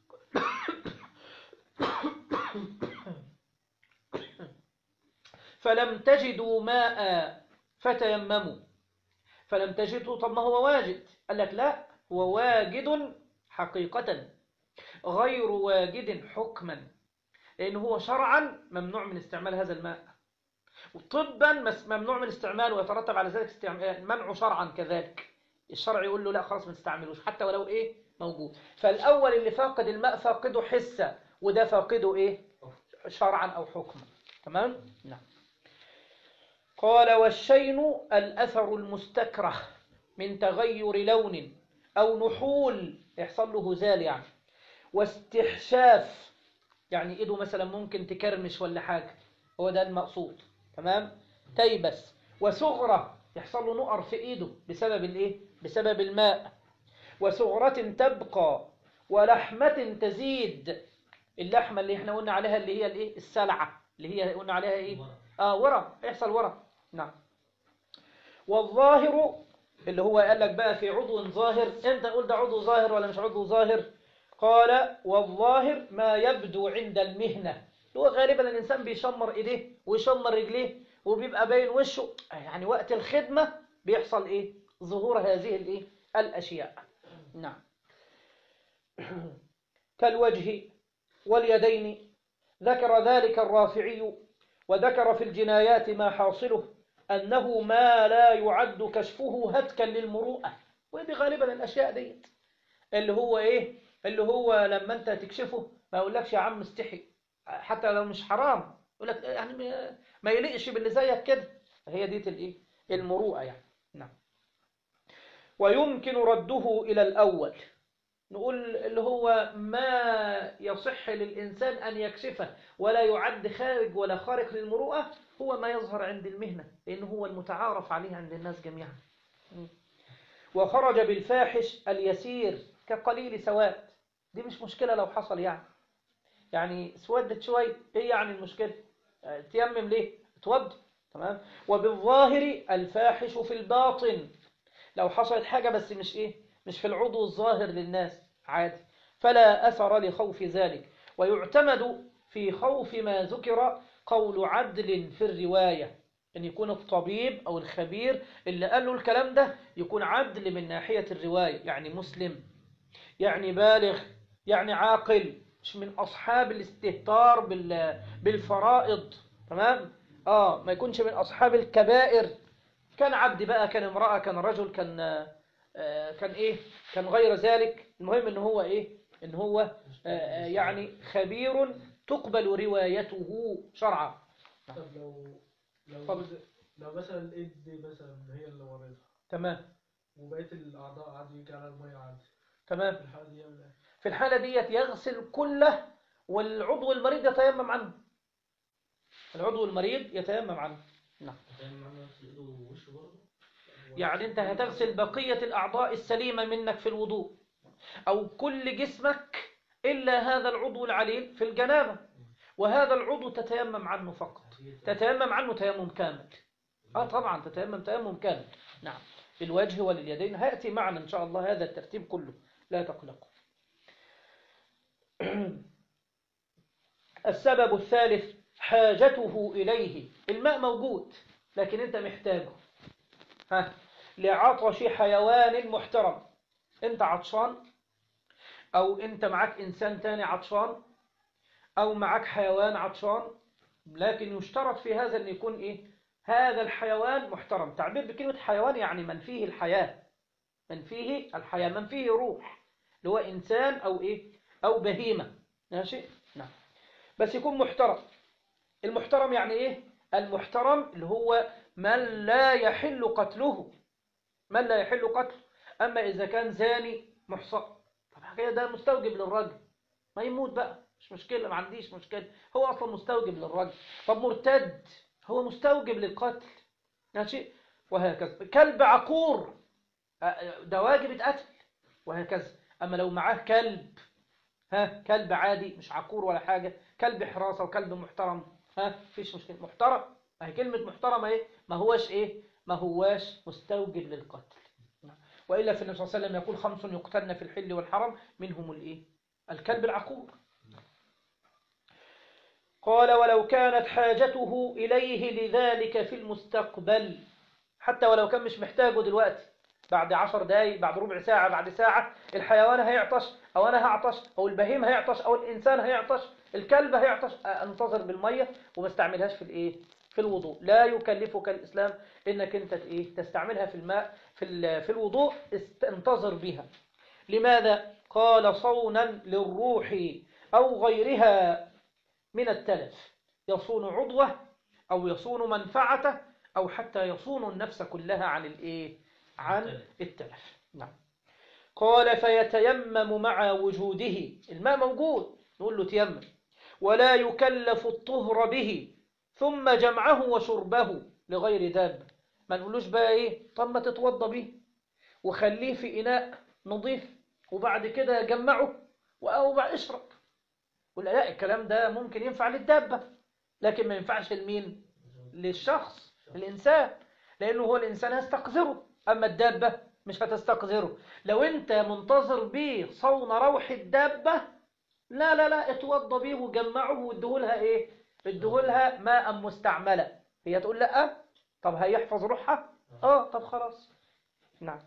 فلم تجدوا ماء فتيمموا فلم تجدوا طب ما هو واجد قال لك لا هو واجد حقيقة غير واجد حكما لأنه هو شرعا ممنوع من استعمال هذا الماء طبا ممنوع من استعماله ويترتب على ذلك استعمال منعه شرعا كذلك الشرع يقول له لا خلاص ما تستعملوش حتى ولو ايه موجود فالاول اللي فاقد الماء فاقده حسا وده فاقده ايه شرعا او حكما تمام نعم قال والشين الاثر المستكره من تغير لون او نحول يحصل له هزال يعني واستحشاف يعني ايده مثلا ممكن تكرمش ولا حاجه هو ده المقصود تمام تيبس وسغرة يحصل له نقر في ايده بسبب الايه بسبب الماء وسغرة تبقى ولحمة تزيد اللحمة اللي احنا قلنا عليها اللي هي الايه السلعة اللي هي قلنا عليها ايه اه ورا يحصل ورا نعم والظاهر اللي هو قال لك بقى في عضو ظاهر انت قول ده عضو ظاهر ولا مش عضو ظاهر قال والظاهر ما يبدو عند المهنة هو غالبا الإنسان بيشمر إيديه ويشمر رجليه وبيبقى باين وشه يعني وقت الخدمة بيحصل إيه ظهور هذه الإيه الأشياء نعم كالوجه واليدين ذكر ذلك الرافعي وذكر في الجنايات ما حاصله أنه ما لا يعد كشفه هتكا للمروءة ودي غالبا الأشياء ديت اللي هو إيه اللي هو لما أنت تكشفه ما يقولكش يا عم استحي حتى لو مش حرام يقول لك يعني ما يليقش باللي زيك كده هي ديت الايه المروءه يعني نعم ويمكن رده الى الاول نقول اللي هو ما يصح للإنسان أن يكشفه ولا يعد خارج ولا خارق للمروءة هو ما يظهر عند المهنة لأنه هو المتعارف عليه عند الناس جميعا وخرج بالفاحش اليسير كقليل سواد دي مش مشكلة لو حصل يعني يعني سودت شوي ايه يعني المشكلة تيمم ليه تود تمام وبالظاهر الفاحش في الباطن لو حصلت حاجة بس مش ايه مش في العضو الظاهر للناس عادي فلا أثر لخوف ذلك ويعتمد في خوف ما ذكر قول عدل في الرواية أن يكون الطبيب أو الخبير اللي قال له الكلام ده يكون عدل من ناحية الرواية يعني مسلم يعني بالغ يعني عاقل مش من أصحاب الاستهتار بالفرائض تمام آه ما يكونش من أصحاب الكبائر كان عبد بقى كان امرأة كان رجل كان آه كان إيه كان غير ذلك المهم إن هو إيه إن هو آه يعني خبير تقبل روايته شرعا طب لو لو اتفضل. جزء- لو مثلا الايد دي مثلا هي اللي مريضة تمام وبقية الأعضاء عادي يجي على المية عادي تمام في الحالة دي يعمل ايه؟ في الحالة ديت يغسل كله والعضو المريض يتيمم عنه العضو المريض يتيمم عنه نعم فاهم معنى نفس ايده ووشه برضه يعني انت هتغسل بقية الأعضاء السليمة منك في الوضوء أو كل جسمك إلا هذا العضو العليل في الجنابة وهذا العضو تتيمم عنه فقط تتيمم عنه تيمم كامل اه طبعا تتيمم تيمم كامل نعم للوجه ولليدين هيأتي معنا إن شاء الله هذا الترتيب كله لا تقلقوا السبب الثالث حاجته إليه الماء موجود لكن أنت محتاجه ها لعطش حيوان محترم أنت عطشان أو أنت معاك إنسان تاني عطشان أو معاك حيوان عطشان لكن يشترط في هذا أن يكون إيه هذا الحيوان محترم تعبير بكلمة حيوان يعني من فيه الحياة من فيه الحياة من فيه روح اللي هو إنسان أو إيه أو بهيمة ماشي نعم بس يكون محترم المحترم يعني إيه المحترم اللي هو من لا يحل قتله من لا يحل قتله أما إذا كان زاني محصن طبعا كده ده مستوجب للرجل ما يموت بقى مش مشكلة ما عنديش مشكلة هو أصلا مستوجب للرجل طب مرتد هو مستوجب للقتل ماشي وهكذا كلب عقور آه، ده واجب اتقتل وهكذا أما لو معاه كلب ها كلب عادي مش عقور ولا حاجة كلب حراسة وكلب محترم ها فيش مشكلة محترم ما هي كلمة محترم ايه ما هواش ايه ما هواش مستوجب للقتل وإلا في النبي صلى الله عليه وسلم يقول خمس يقتلن في الحل والحرم منهم الايه الكلب العقور قال ولو كانت حاجته إليه لذلك في المستقبل حتى ولو كان مش محتاجه دلوقتي بعد عشر دقايق بعد ربع ساعة بعد ساعة الحيوان هيعطش أو أنا هعطش أو البهيم هيعطش أو الإنسان هيعطش الكلب هيعطش أنتظر بالمية وما استعملهاش في الإيه في الوضوء لا يكلفك الإسلام إنك أنت إيه تستعملها في الماء في ال- في الوضوء است- انتظر بها لماذا قال صونا للروح أو غيرها من التلف يصون عضوه أو يصون منفعته أو حتى يصون النفس كلها عن الإيه عن التلف نعم قال فيتيمم مع وجوده الماء موجود نقول له تيمم ولا يكلف الطهر به ثم جمعه وشربه لغير داب ما نقولوش بقى ايه طب ما تتوضى به وخليه في إناء نظيف وبعد كده جمعه أو بعد اشرب ولا لا الكلام ده ممكن ينفع للدابة لكن ما ينفعش لمين للشخص الإنسان لأنه هو الإنسان هيستقذره أما الدابة مش هتستقذره لو أنت منتظر بيه صون روح الدابة لا لا لا اتوضى بيه وجمعه وادهولها إيه ادهولها ماء مستعملة هي تقول لا طب هيحفظ روحها اه طب خلاص نعم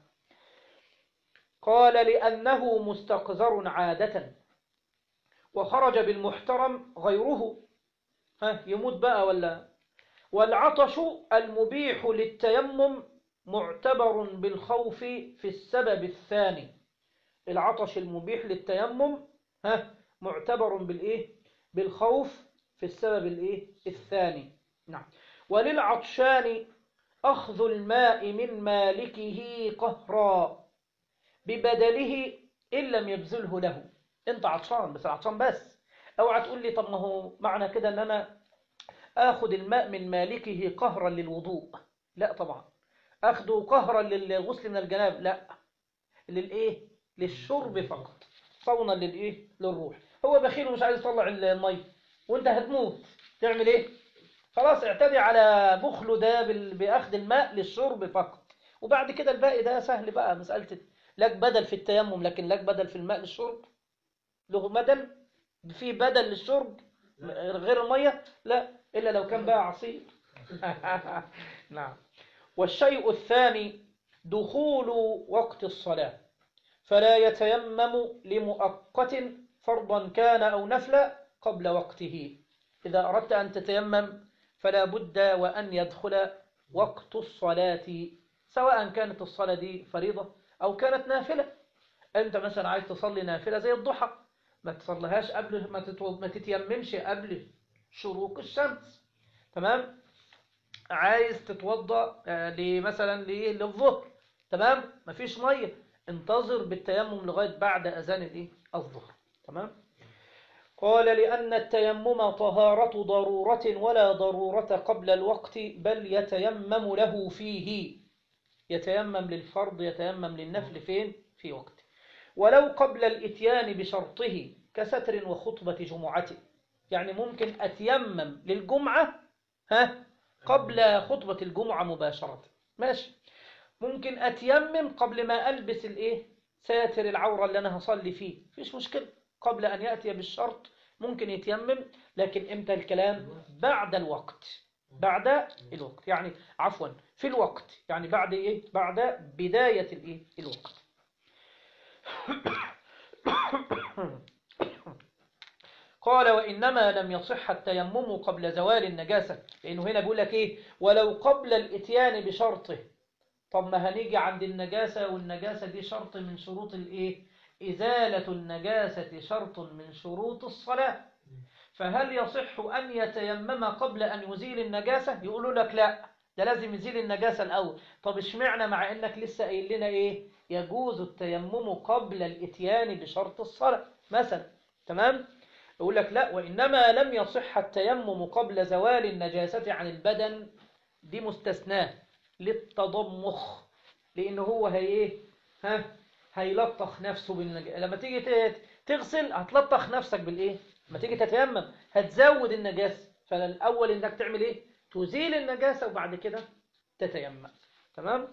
قال لأنه مستقذر عادة وخرج بالمحترم غيره ها يموت بقى ولا والعطش المبيح للتيمم معتبر بالخوف في السبب الثاني العطش المبيح للتيمم ها معتبر بالايه بالخوف في السبب الايه الثاني نعم وللعطشان أخذ الماء من مالكه قهرا ببدله إن لم يبذله له انت عطشان بس عطشان بس اوعى تقول لي طب ما هو معنى كده ان انا اخد الماء من مالكه قهرا للوضوء لا طبعا اخده قهرا للغسل من الجناب لا للايه للشرب فقط صونا للايه للروح هو بخيل ومش عايز يطلع الميه وانت هتموت تعمل ايه خلاص اعتدي على بخله ده بال- باخذ الماء للشرب فقط وبعد كده الباقي ده سهل بقى مساله لك بدل في التيمم لكن لك بدل في الماء للشرب له بدل في بدل للشرب غير المية لا إلا لو كان بقى عصير نعم والشيء الثاني دخول وقت الصلاة فلا يتيمم لمؤقت فرضا كان أو نفلا قبل وقته إذا أردت أن تتيمم فلا بد وأن يدخل وقت الصلاة سواء كانت الصلاة دي فريضة أو كانت نافلة أنت مثلا عايز تصلي نافلة زي الضحى ما تصليهاش قبل ما تتو... ما تتيممش قبل شروق الشمس تمام عايز تتوضا آه، لمثلا لإيه؟ للظهر تمام مفيش ميه انتظر بالتيمم لغاية بعد أذان الإيه؟ الظهر تمام قال لأن التيمم طهارة ضرورة ولا ضرورة قبل الوقت بل يتيمم له فيه يتيمم للفرض يتيمم للنفل فين في وقت ولو قبل الاتيان بشرطه كستر وخطبة جمعته يعني ممكن أتيمم للجمعة ها قبل خطبة الجمعة مباشرة ماشي ممكن أتيمم قبل ما ألبس الإيه ساتر العورة اللي أنا هصلي فيه مفيش مشكلة قبل أن يأتي بالشرط ممكن يتيمم لكن إمتى الكلام بعد الوقت بعد الوقت يعني عفوا في الوقت يعني بعد إيه بعد بداية الإيه الوقت قال وإنما لم يصح التيمم قبل زوال النجاسة لأنه هنا بيقول لك إيه ولو قبل الإتيان بشرطه طب ما هنيجي عند النجاسة والنجاسة دي شرط من شروط الإيه إزالة النجاسة شرط من شروط الصلاة فهل يصح أن يتيمم قبل أن يزيل النجاسة يقولوا لك لا ده لازم يزيل النجاسة الأول طب اشمعنى مع إنك لسه قايل لنا إيه يجوز التيمم قبل الإتيان بشرط الصلاة مثلا تمام يقول لك لا وإنما لم يصح التيمم قبل زوال النجاسة عن البدن دي مستثناه للتضمخ لأن هو هي إيه ها هيلطخ نفسه بالنجاسة لما تيجي ت- تغسل هتلطخ نفسك بالإيه لما تيجي تتيمم هتزود النجاسة فالأول إنك تعمل إيه تزيل النجاسة وبعد كده تتيمم تمام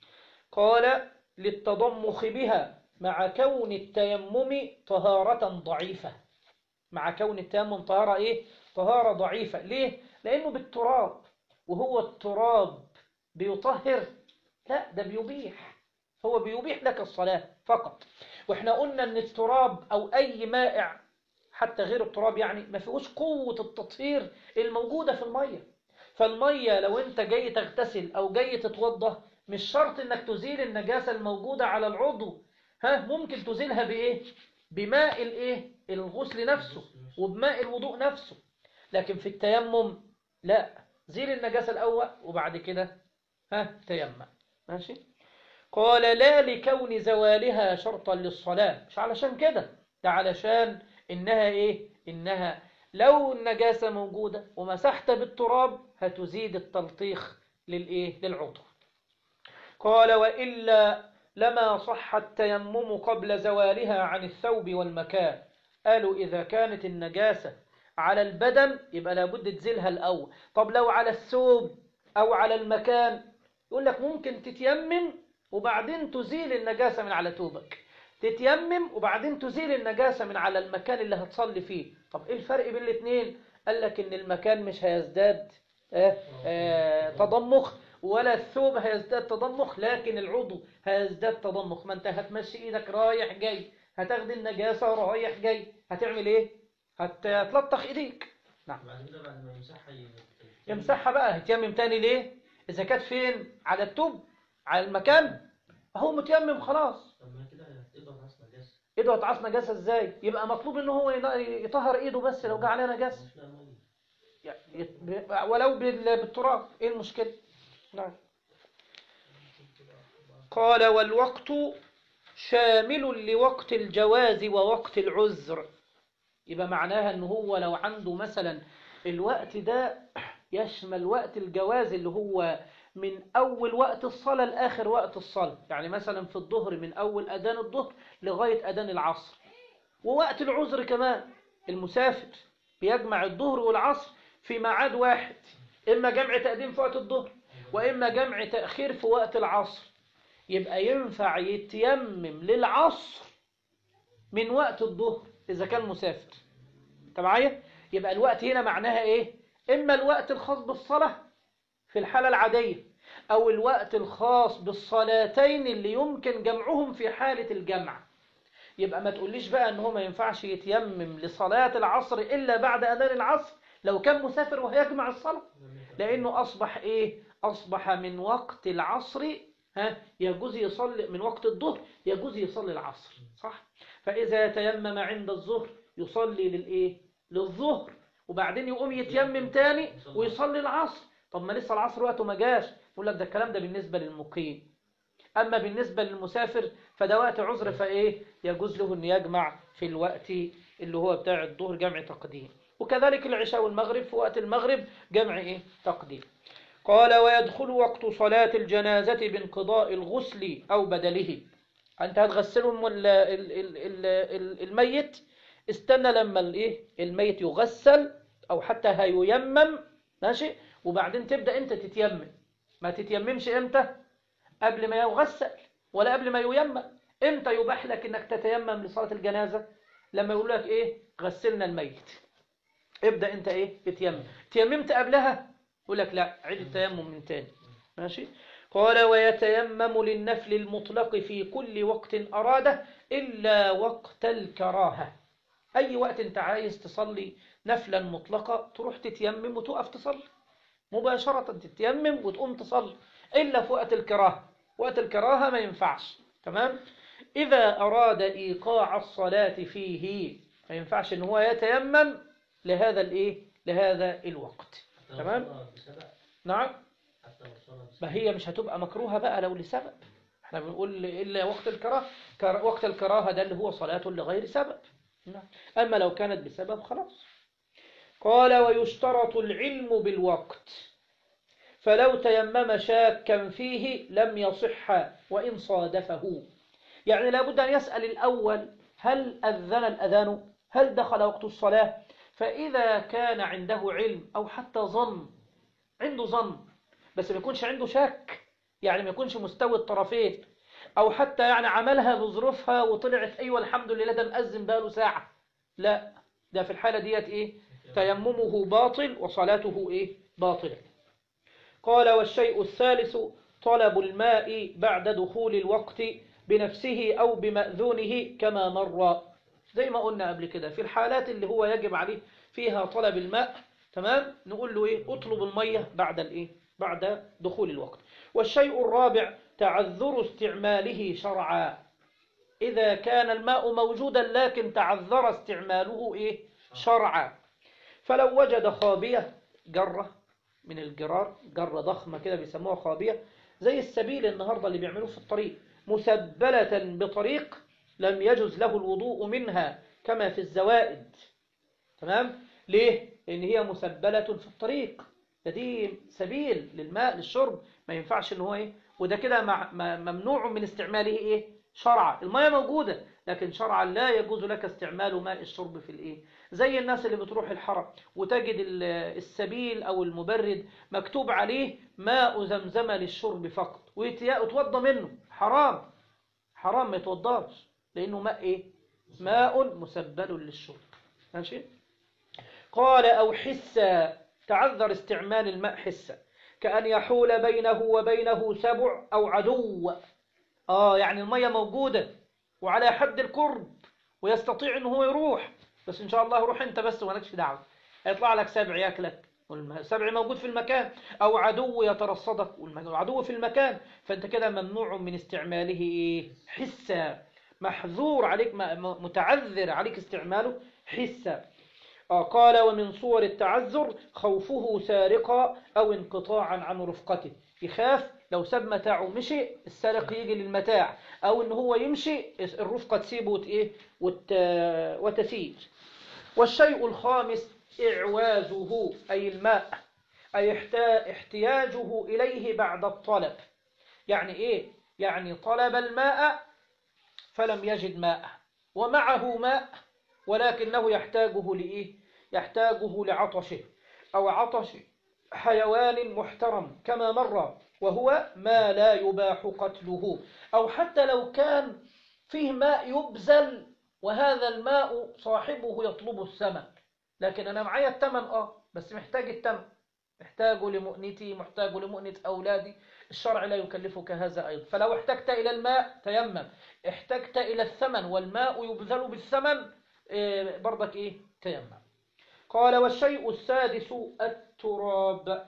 قال للتضمخ بها مع كون التيمم طهارة ضعيفة مع كون التيمم طهارة إيه طهارة ضعيفة ليه لأنه بالتراب وهو التراب بيطهر لا ده بيبيح هو بيبيح لك الصلاة فقط واحنا قلنا ان التراب او اي مائع حتى غير التراب يعني ما فيهوش قوة التطهير الموجودة في المية فالمية لو انت جاي تغتسل او جاي تتوضى مش شرط انك تزيل النجاسة الموجودة على العضو ها ممكن تزيلها بايه بماء الايه الغسل نفسه وبماء الوضوء نفسه لكن في التيمم لا زيل النجاسة الأول وبعد كده ها تيمم ماشي قال لا لكون زوالها شرطا للصلاة مش علشان كده ده علشان إنها إيه إنها لو النجاسة موجودة ومسحت بالتراب هتزيد التلطيخ للإيه للعضو قال وإلا لما صح التيمم قبل زوالها عن الثوب والمكان قالوا إذا كانت النجاسة على البدن يبقى لابد تزيلها الأول طب لو على الثوب أو على المكان يقول لك ممكن تتيمم وبعدين تزيل النجاسة من على ثوبك تتيمم وبعدين تزيل النجاسة من على المكان اللي هتصلي فيه طب إيه الفرق بين الاثنين قال لك إن المكان مش هيزداد آه آه تضمخ ولا الثوب هيزداد تضمخ لكن العضو هيزداد تضمخ ما انت هتمشي ايدك رايح جاي هتاخد النجاسة رايح جاي هتعمل ايه هتلطخ ايديك نعم بعد كده بعد ما يمسحها ي- يمسحها بقى هتيمم تاني ليه اذا كانت فين على التوب على المكان هو متيمم خلاص طب ما كده تقدر راس نجاسة ايده هتعص نجاسة ازاي يبقى مطلوب ان هو ين- يطهر ايده بس لو جه عليها نجاسة مش لاقي مية يعني يت- ب- ولو بال- بالتراب ايه المشكلة نعم قال والوقت شامل لوقت الجواز ووقت العذر يبقى معناها ان هو لو عنده مثلا الوقت ده يشمل وقت الجواز اللي هو من اول وقت الصلاة لاخر وقت الصلاة يعني مثلا في الظهر من اول اذان الظهر لغاية اذان العصر ووقت العذر كمان المسافر بيجمع الظهر والعصر في ميعاد واحد اما جمع تقديم في وقت الظهر واما جمع تأخير في وقت العصر يبقى ينفع يتيمم للعصر من وقت الظهر إذا كان مسافر انت معايا يبقى الوقت هنا معناها إيه إما الوقت الخاص بالصلاة في الحالة العادية أو الوقت الخاص بالصلاتين اللي يمكن جمعهم في حالة الجمع يبقى ما تقوليش بقى ان هو ما ينفعش يتيمم لصلاة العصر إلا بعد أذان العصر لو كان مسافر وهيجمع الصلاة لأنه أصبح إيه أصبح من وقت العصر ها يجوز يصلي من وقت الظهر يجوز يصلي العصر صح فإذا تيمم عند الظهر يصلي للإيه للظهر وبعدين يقوم يتيمم تاني ويصلي العصر طب ما لسه العصر وقته ما جاش يقول لك ده الكلام ده بالنسبة للمقيم أما بالنسبة للمسافر فده وقت عذر فإيه يجوز له أن يجمع في الوقت اللي هو بتاع الظهر جمع تقديم وكذلك العشاء والمغرب في وقت المغرب جمع إيه تقديم قال ويدخل وقت صلاة الجنازة بانقضاء الغسل أو بدله أنت هتغسلهم ال- ال- ال- ال- ال- الميت استنى لما الايه الميت يغسل أو حتى هييمم ماشي وبعدين تبدأ أنت تتيمم ما تتيممش إمتى قبل ما يغسل ولا قبل ما ييمم إمتى يباح لك إنك تتيمم لصلاة الجنازة لما يقول لك إيه غسلنا الميت ابدأ أنت إيه تتيمم تيممت قبلها يقول لك لا عيد التيمم من تاني ماشي قال ويتيمم للنفل المطلق في كل وقت أراده إلا وقت الكراهة أي وقت أنت عايز تصلي نفلا مطلقة تروح تتيمم وتقف تصلي مباشرة تتيمم وتقوم تصلي إلا في وقت الكراهة وقت الكراهة ما ينفعش تمام إذا أراد إيقاع الصلاة فيه ما ينفعش إن هو يتيمم لهذا الإيه لهذا الوقت حتى لو تمام. صلى بسبب نعم حتى لو صلى بسبب ما هي مش هتبقى مكروهة بقى لو لسبب احنا بنقول إلا وقت الكراهة كر- وقت الكراهة ده اللي هو صلاة لغير سبب نعم. أما لو كانت بسبب خلاص قال ويشترط العلم بالوقت فلو تيمم شاكا فيه لم يصح وإن صادفه يعني لابد أن يسأل الأول هل أذن الأذان هل دخل وقت الصلاة فإذا كان عنده علم أو حتى ظن عنده ظن بس ما يكونش عنده شك يعني ما يكونش مستوي الطرفين أو حتى يعني عملها بظروفها وطلعت أيوة الحمد لله ده مأذن بقاله ساعة لا ده في الحالة ديت إيه تيممه باطل وصلاته إيه باطلة قال والشيء الثالث طلب الماء بعد دخول الوقت بنفسه أو بمأذونه كما مر زي ما قلنا قبل كده في الحالات اللي هو يجب عليه فيها طلب الماء تمام نقول له ايه اطلب المية بعد الايه بعد دخول الوقت والشيء الرابع تعذر استعماله شرعا إذا كان الماء موجودا لكن تعذر استعماله ايه شرعا فلو وجد خابية جرة من الجرار جرة ضخمة كده بيسموها خابية زي السبيل النهاردة اللي بيعملوه في الطريق مسبلة بطريق لم يجز له الوضوء منها كما في الزوائد تمام ليه لان هي مسبلة في الطريق ده دي سبيل للماء للشرب ما ينفعش ان هو ايه وده كده مع- م- ممنوع من استعماله ايه شرعا المياه موجودة لكن شرعا لا يجوز لك استعمال ماء الشرب في الايه زي الناس اللي بتروح الحرم وتجد ال- السبيل او المبرد مكتوب عليه ماء زمزم للشرب فقط ويتوضى منه حرام حرام ما يتوضاش لانه ماء ايه ماء مسبل للشرب ماشي قال أو حسا تعذر استعمال الماء حسا كأن يحول بينه وبينه سبع أو عدو آه يعني المية موجودة وعلى حد القرب ويستطيع أنه هو يروح بس إن شاء الله روح أنت بس ونكش دعوة هيطلع لك سبع ياكلك والسبع موجود في المكان أو عدو يترصدك والعدو في المكان فأنت كده ممنوع من استعماله إيه؟ حسا محظور عليك م- متعذر عليك استعماله حسا آه، قال ومن صور التعذر خوفه سارقا أو انقطاعا عن رفقته يخاف لو ساب متاعه مشي السارق يجي للمتاع أو إن هو يمشي الرفقة تسيبه وت- إيه وت... وتسيج والشيء الخامس إعوازه أي الماء أي احتا- احتياجه إليه بعد الطلب يعني إيه؟ يعني طلب الماء فلم يجد ماء ومعه ماء ولكنه يحتاجه لإيه؟ يحتاجه لعطشه أو عطش حيوان محترم كما مر وهو ما لا يباح قتله أو حتى لو كان فيه ماء يبذل وهذا الماء صاحبه يطلب الثمن لكن أنا معايا الثمن آه بس محتاج الثمن محتاجه لمؤنتي محتاجه لمؤنة أولادي الشرع لا يكلفك هذا أيضا فلو احتجت إلى الماء تيمم احتجت إلى الثمن والماء يبذل بالثمن إيه، برضك إيه تيمم قال والشيء السادس التراب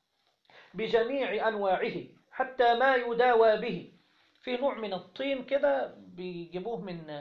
بجميع أنواعه حتى ما يداوى به في نوع من الطين كده بيجيبوه من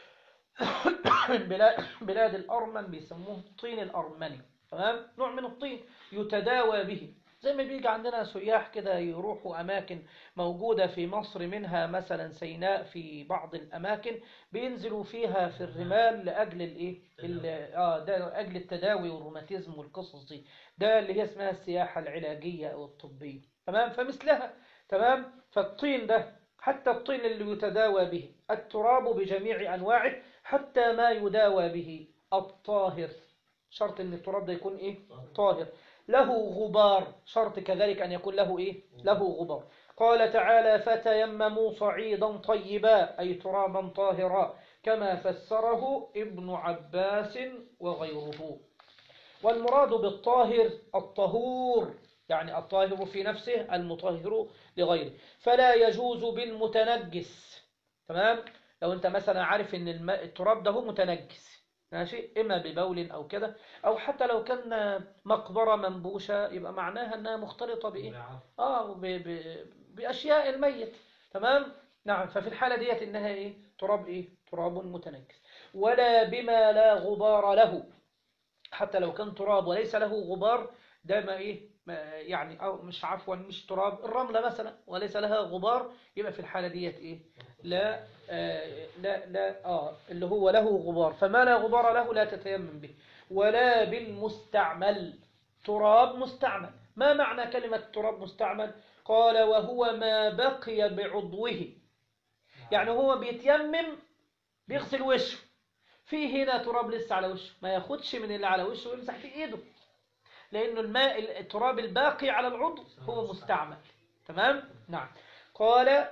من بلاد, بلاد الأرمن بيسموه الطين الأرمني تمام نوع من الطين يتداوى به زي ما بيجي عندنا سياح كده يروحوا أماكن موجودة في مصر منها مثلا سيناء في بعض الأماكن بينزلوا فيها في الرمال لأجل الإيه؟ ال- آه ده لأجل التداوي والروماتيزم والقصص دي ده اللي هي اسمها السياحة العلاجية أو الطبية تمام فمثلها تمام فالطين ده حتى الطين اللي يتداوى به التراب بجميع أنواعه حتى ما يداوى به الطاهر شرط ان التراب ده يكون ايه طاهر له غبار شرط كذلك ان يكون له ايه له غبار قال تعالى فتيمموا صعيدا طيبا اي ترابا طاهرا كما فسره ابن عباس وغيره والمراد بالطاهر الطهور يعني الطاهر في نفسه المطهر لغيره فلا يجوز بالمتنجس تمام لو انت مثلا عارف ان الماء التراب ده هو متنجس ماشي اما ببول او كده او حتى لو كان مقبره منبوشه يبقى معناها انها مختلطه بايه اه ب ب باشياء الميت تمام نعم ففي الحاله ديت انها ايه تراب ايه تراب متنجس ولا بما لا غبار له حتى لو كان تراب وليس له غبار ده ما ايه ما يعني او مش عفوا مش تراب الرمله مثلا وليس لها غبار يبقى في الحاله ديت ايه لا آه لا لا اه اللي هو له غبار فما لا غبار له لا تتيمم به ولا بالمستعمل تراب مستعمل ما معنى كلمة تراب مستعمل قال وهو ما بقي بعضوه يعني هو بيتيمم بيغسل وشه في هنا تراب لسه على وشه ما ياخدش من اللي على وشه ويمسح في ايده لانه الماء التراب الباقي على العضو هو مستعمل تمام نعم قال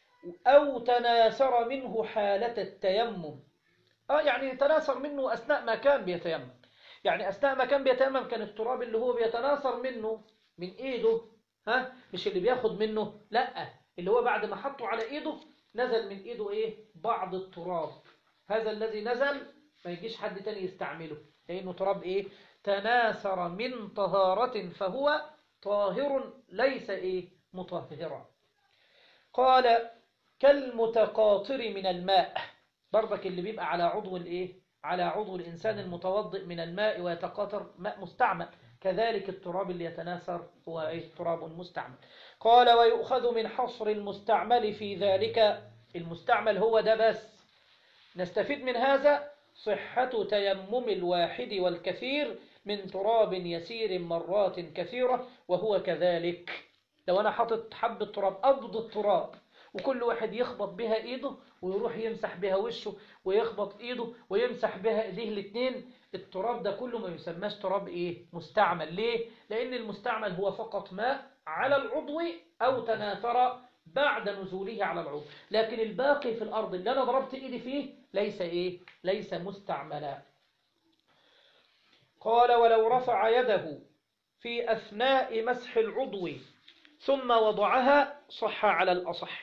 أو تناثر منه حالة التيمم آه يعني تناثر منه أثناء ما كان بيتيمم يعني أثناء ما كان بيتيمم كان التراب اللي هو بيتناثر منه من إيده ها مش اللي بياخد منه لا اللي هو بعد ما حطه على إيده نزل من إيده إيه بعض التراب هذا الذي نزل ما يجيش حد تاني يستعمله لأنه تراب إيه تناثر من طهارة فهو طاهر ليس إيه مطهرا قال كالمتقاطر من الماء برضك اللي بيبقى على عضو الايه على عضو الانسان المتوضئ من الماء ويتقاطر ماء مستعمل كذلك التراب اللي يتناثر هو ايه تراب مستعمل قال ويؤخذ من حصر المستعمل في ذلك المستعمل هو ده بس نستفيد من هذا صحة تيمم الواحد والكثير من تراب يسير مرات كثيرة وهو كذلك لو أنا حاطط حبة تراب قبض التراب وكل واحد يخبط بها ايده ويروح يمسح بها وشه ويخبط ايده ويمسح بها ايديه الاثنين التراب ده كله ما يسماش تراب ايه مستعمل ليه لان المستعمل هو فقط ماء على العضو او تناثر بعد نزوله على العضو لكن الباقي في الارض اللي انا ضربت ايدي فيه ليس ايه ليس مستعملا قال ولو رفع يده في اثناء مسح العضو ثم وضعها صح على الأصح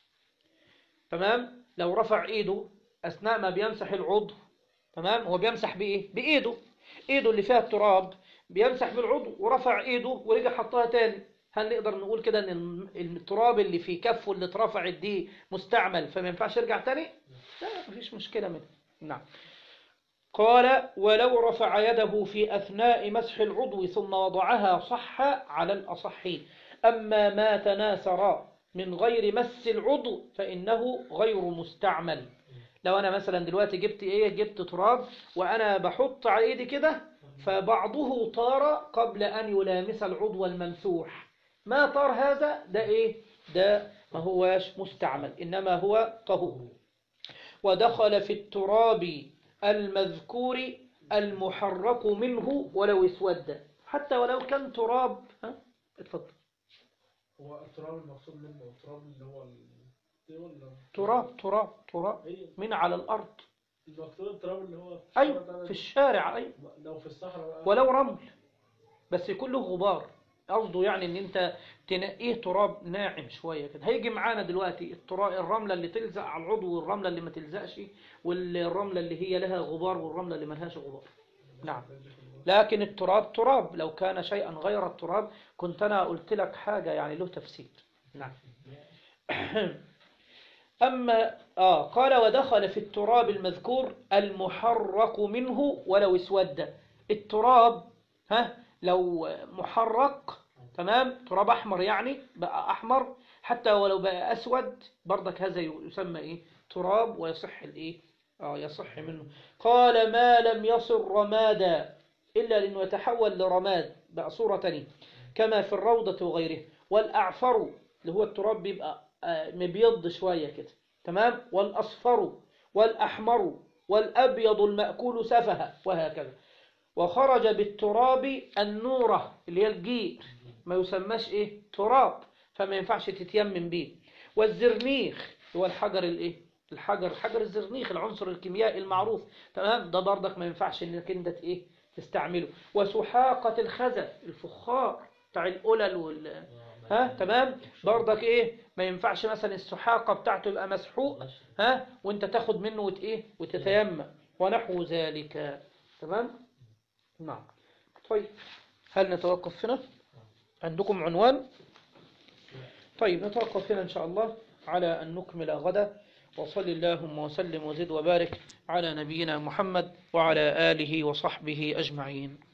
تمام لو رفع ايده أثناء ما بيمسح العضو تمام هو بيمسح بإيه بإيده إيده اللي فيها التراب بيمسح بالعضو ورفع إيده ورجع حطها تاني هل نقدر نقول كده ان الم- التراب اللي في كفه اللي اترفعت دي مستعمل فما ينفعش يرجع تاني لا مفيش مشكلة منه نعم قال ولو رفع يده في أثناء مسح العضو ثم وضعها صح على الأصح أما ما تناثر من غير مس العضو فإنه غير مستعمل لو أنا مثلا دلوقتي جبت إيه جبت تراب وأنا بحط على إيدي كده فبعضه طار قبل أن يلامس العضو الممسوح ما طار هذا ده إيه ده ما هواش مستعمل إنما هو طهور ودخل في التراب المذكور المحرك منه ولو اسود حتى ولو كان تراب ها اتفضل هو التراب المقصود منه التراب اللي هو ال- إيه ولا تراب تراب تراب ايه من على الأرض المقصود التراب اللي هو أيوة في الشارع أيوة لو في الصحراء بقى ولو رمل بس يكون له غبار قصده يعني ان انت تنقيه تراب ناعم شويه كده هيجي معانا دلوقتي التراب الرمله اللي تلزق على العضو والرمله اللي ما تلزقش والرمله اللي هي لها غبار والرمله اللي ما لهاش غبار نعم لكن التراب تراب لو كان شيئا غير التراب كنت انا قلت لك حاجه يعني له تفسير نعم أما آه قال ودخل في التراب المذكور المحرك منه ولو اسود التراب ها لو محرك تمام تراب أحمر يعني بقى أحمر حتى ولو بقى أسود برضك هذا يسمى إيه تراب ويصح الإيه آه يصح منه قال ما لم يصل رمادا إلا لأنه يتحول لرماد بقى صورة تانية كما في الروضة وغيره والأعفر اللي هو التراب بيبقى آه، مبيض شوية كده تمام والأصفر والأحمر والأبيض المأكول سفها وهكذا وخرج بالتراب النورة اللي هي الجير ما يسماش ايه تراب فما ينفعش تتيمم بيه والزرنيخ هو الحجر الايه الحجر حجر الزرنيخ العنصر الكيميائي المعروف تمام ده برضك ما ينفعش انك انت ايه تستعمله وسحاقة الخزف الفخار بتاع القلل وال ها تمام برضك ايه ما ينفعش مثلا السحاقة بتاعته يبقى مسحوق ها وانت تاخد منه وت ايه وتتيمم ونحو ذلك تمام نعم طيب هل نتوقف هنا عندكم عنوان طيب نتوقف هنا إن شاء الله على أن نكمل غدا وصل اللهم وسلم وزد وبارك على نبينا محمد وعلى آله وصحبه أجمعين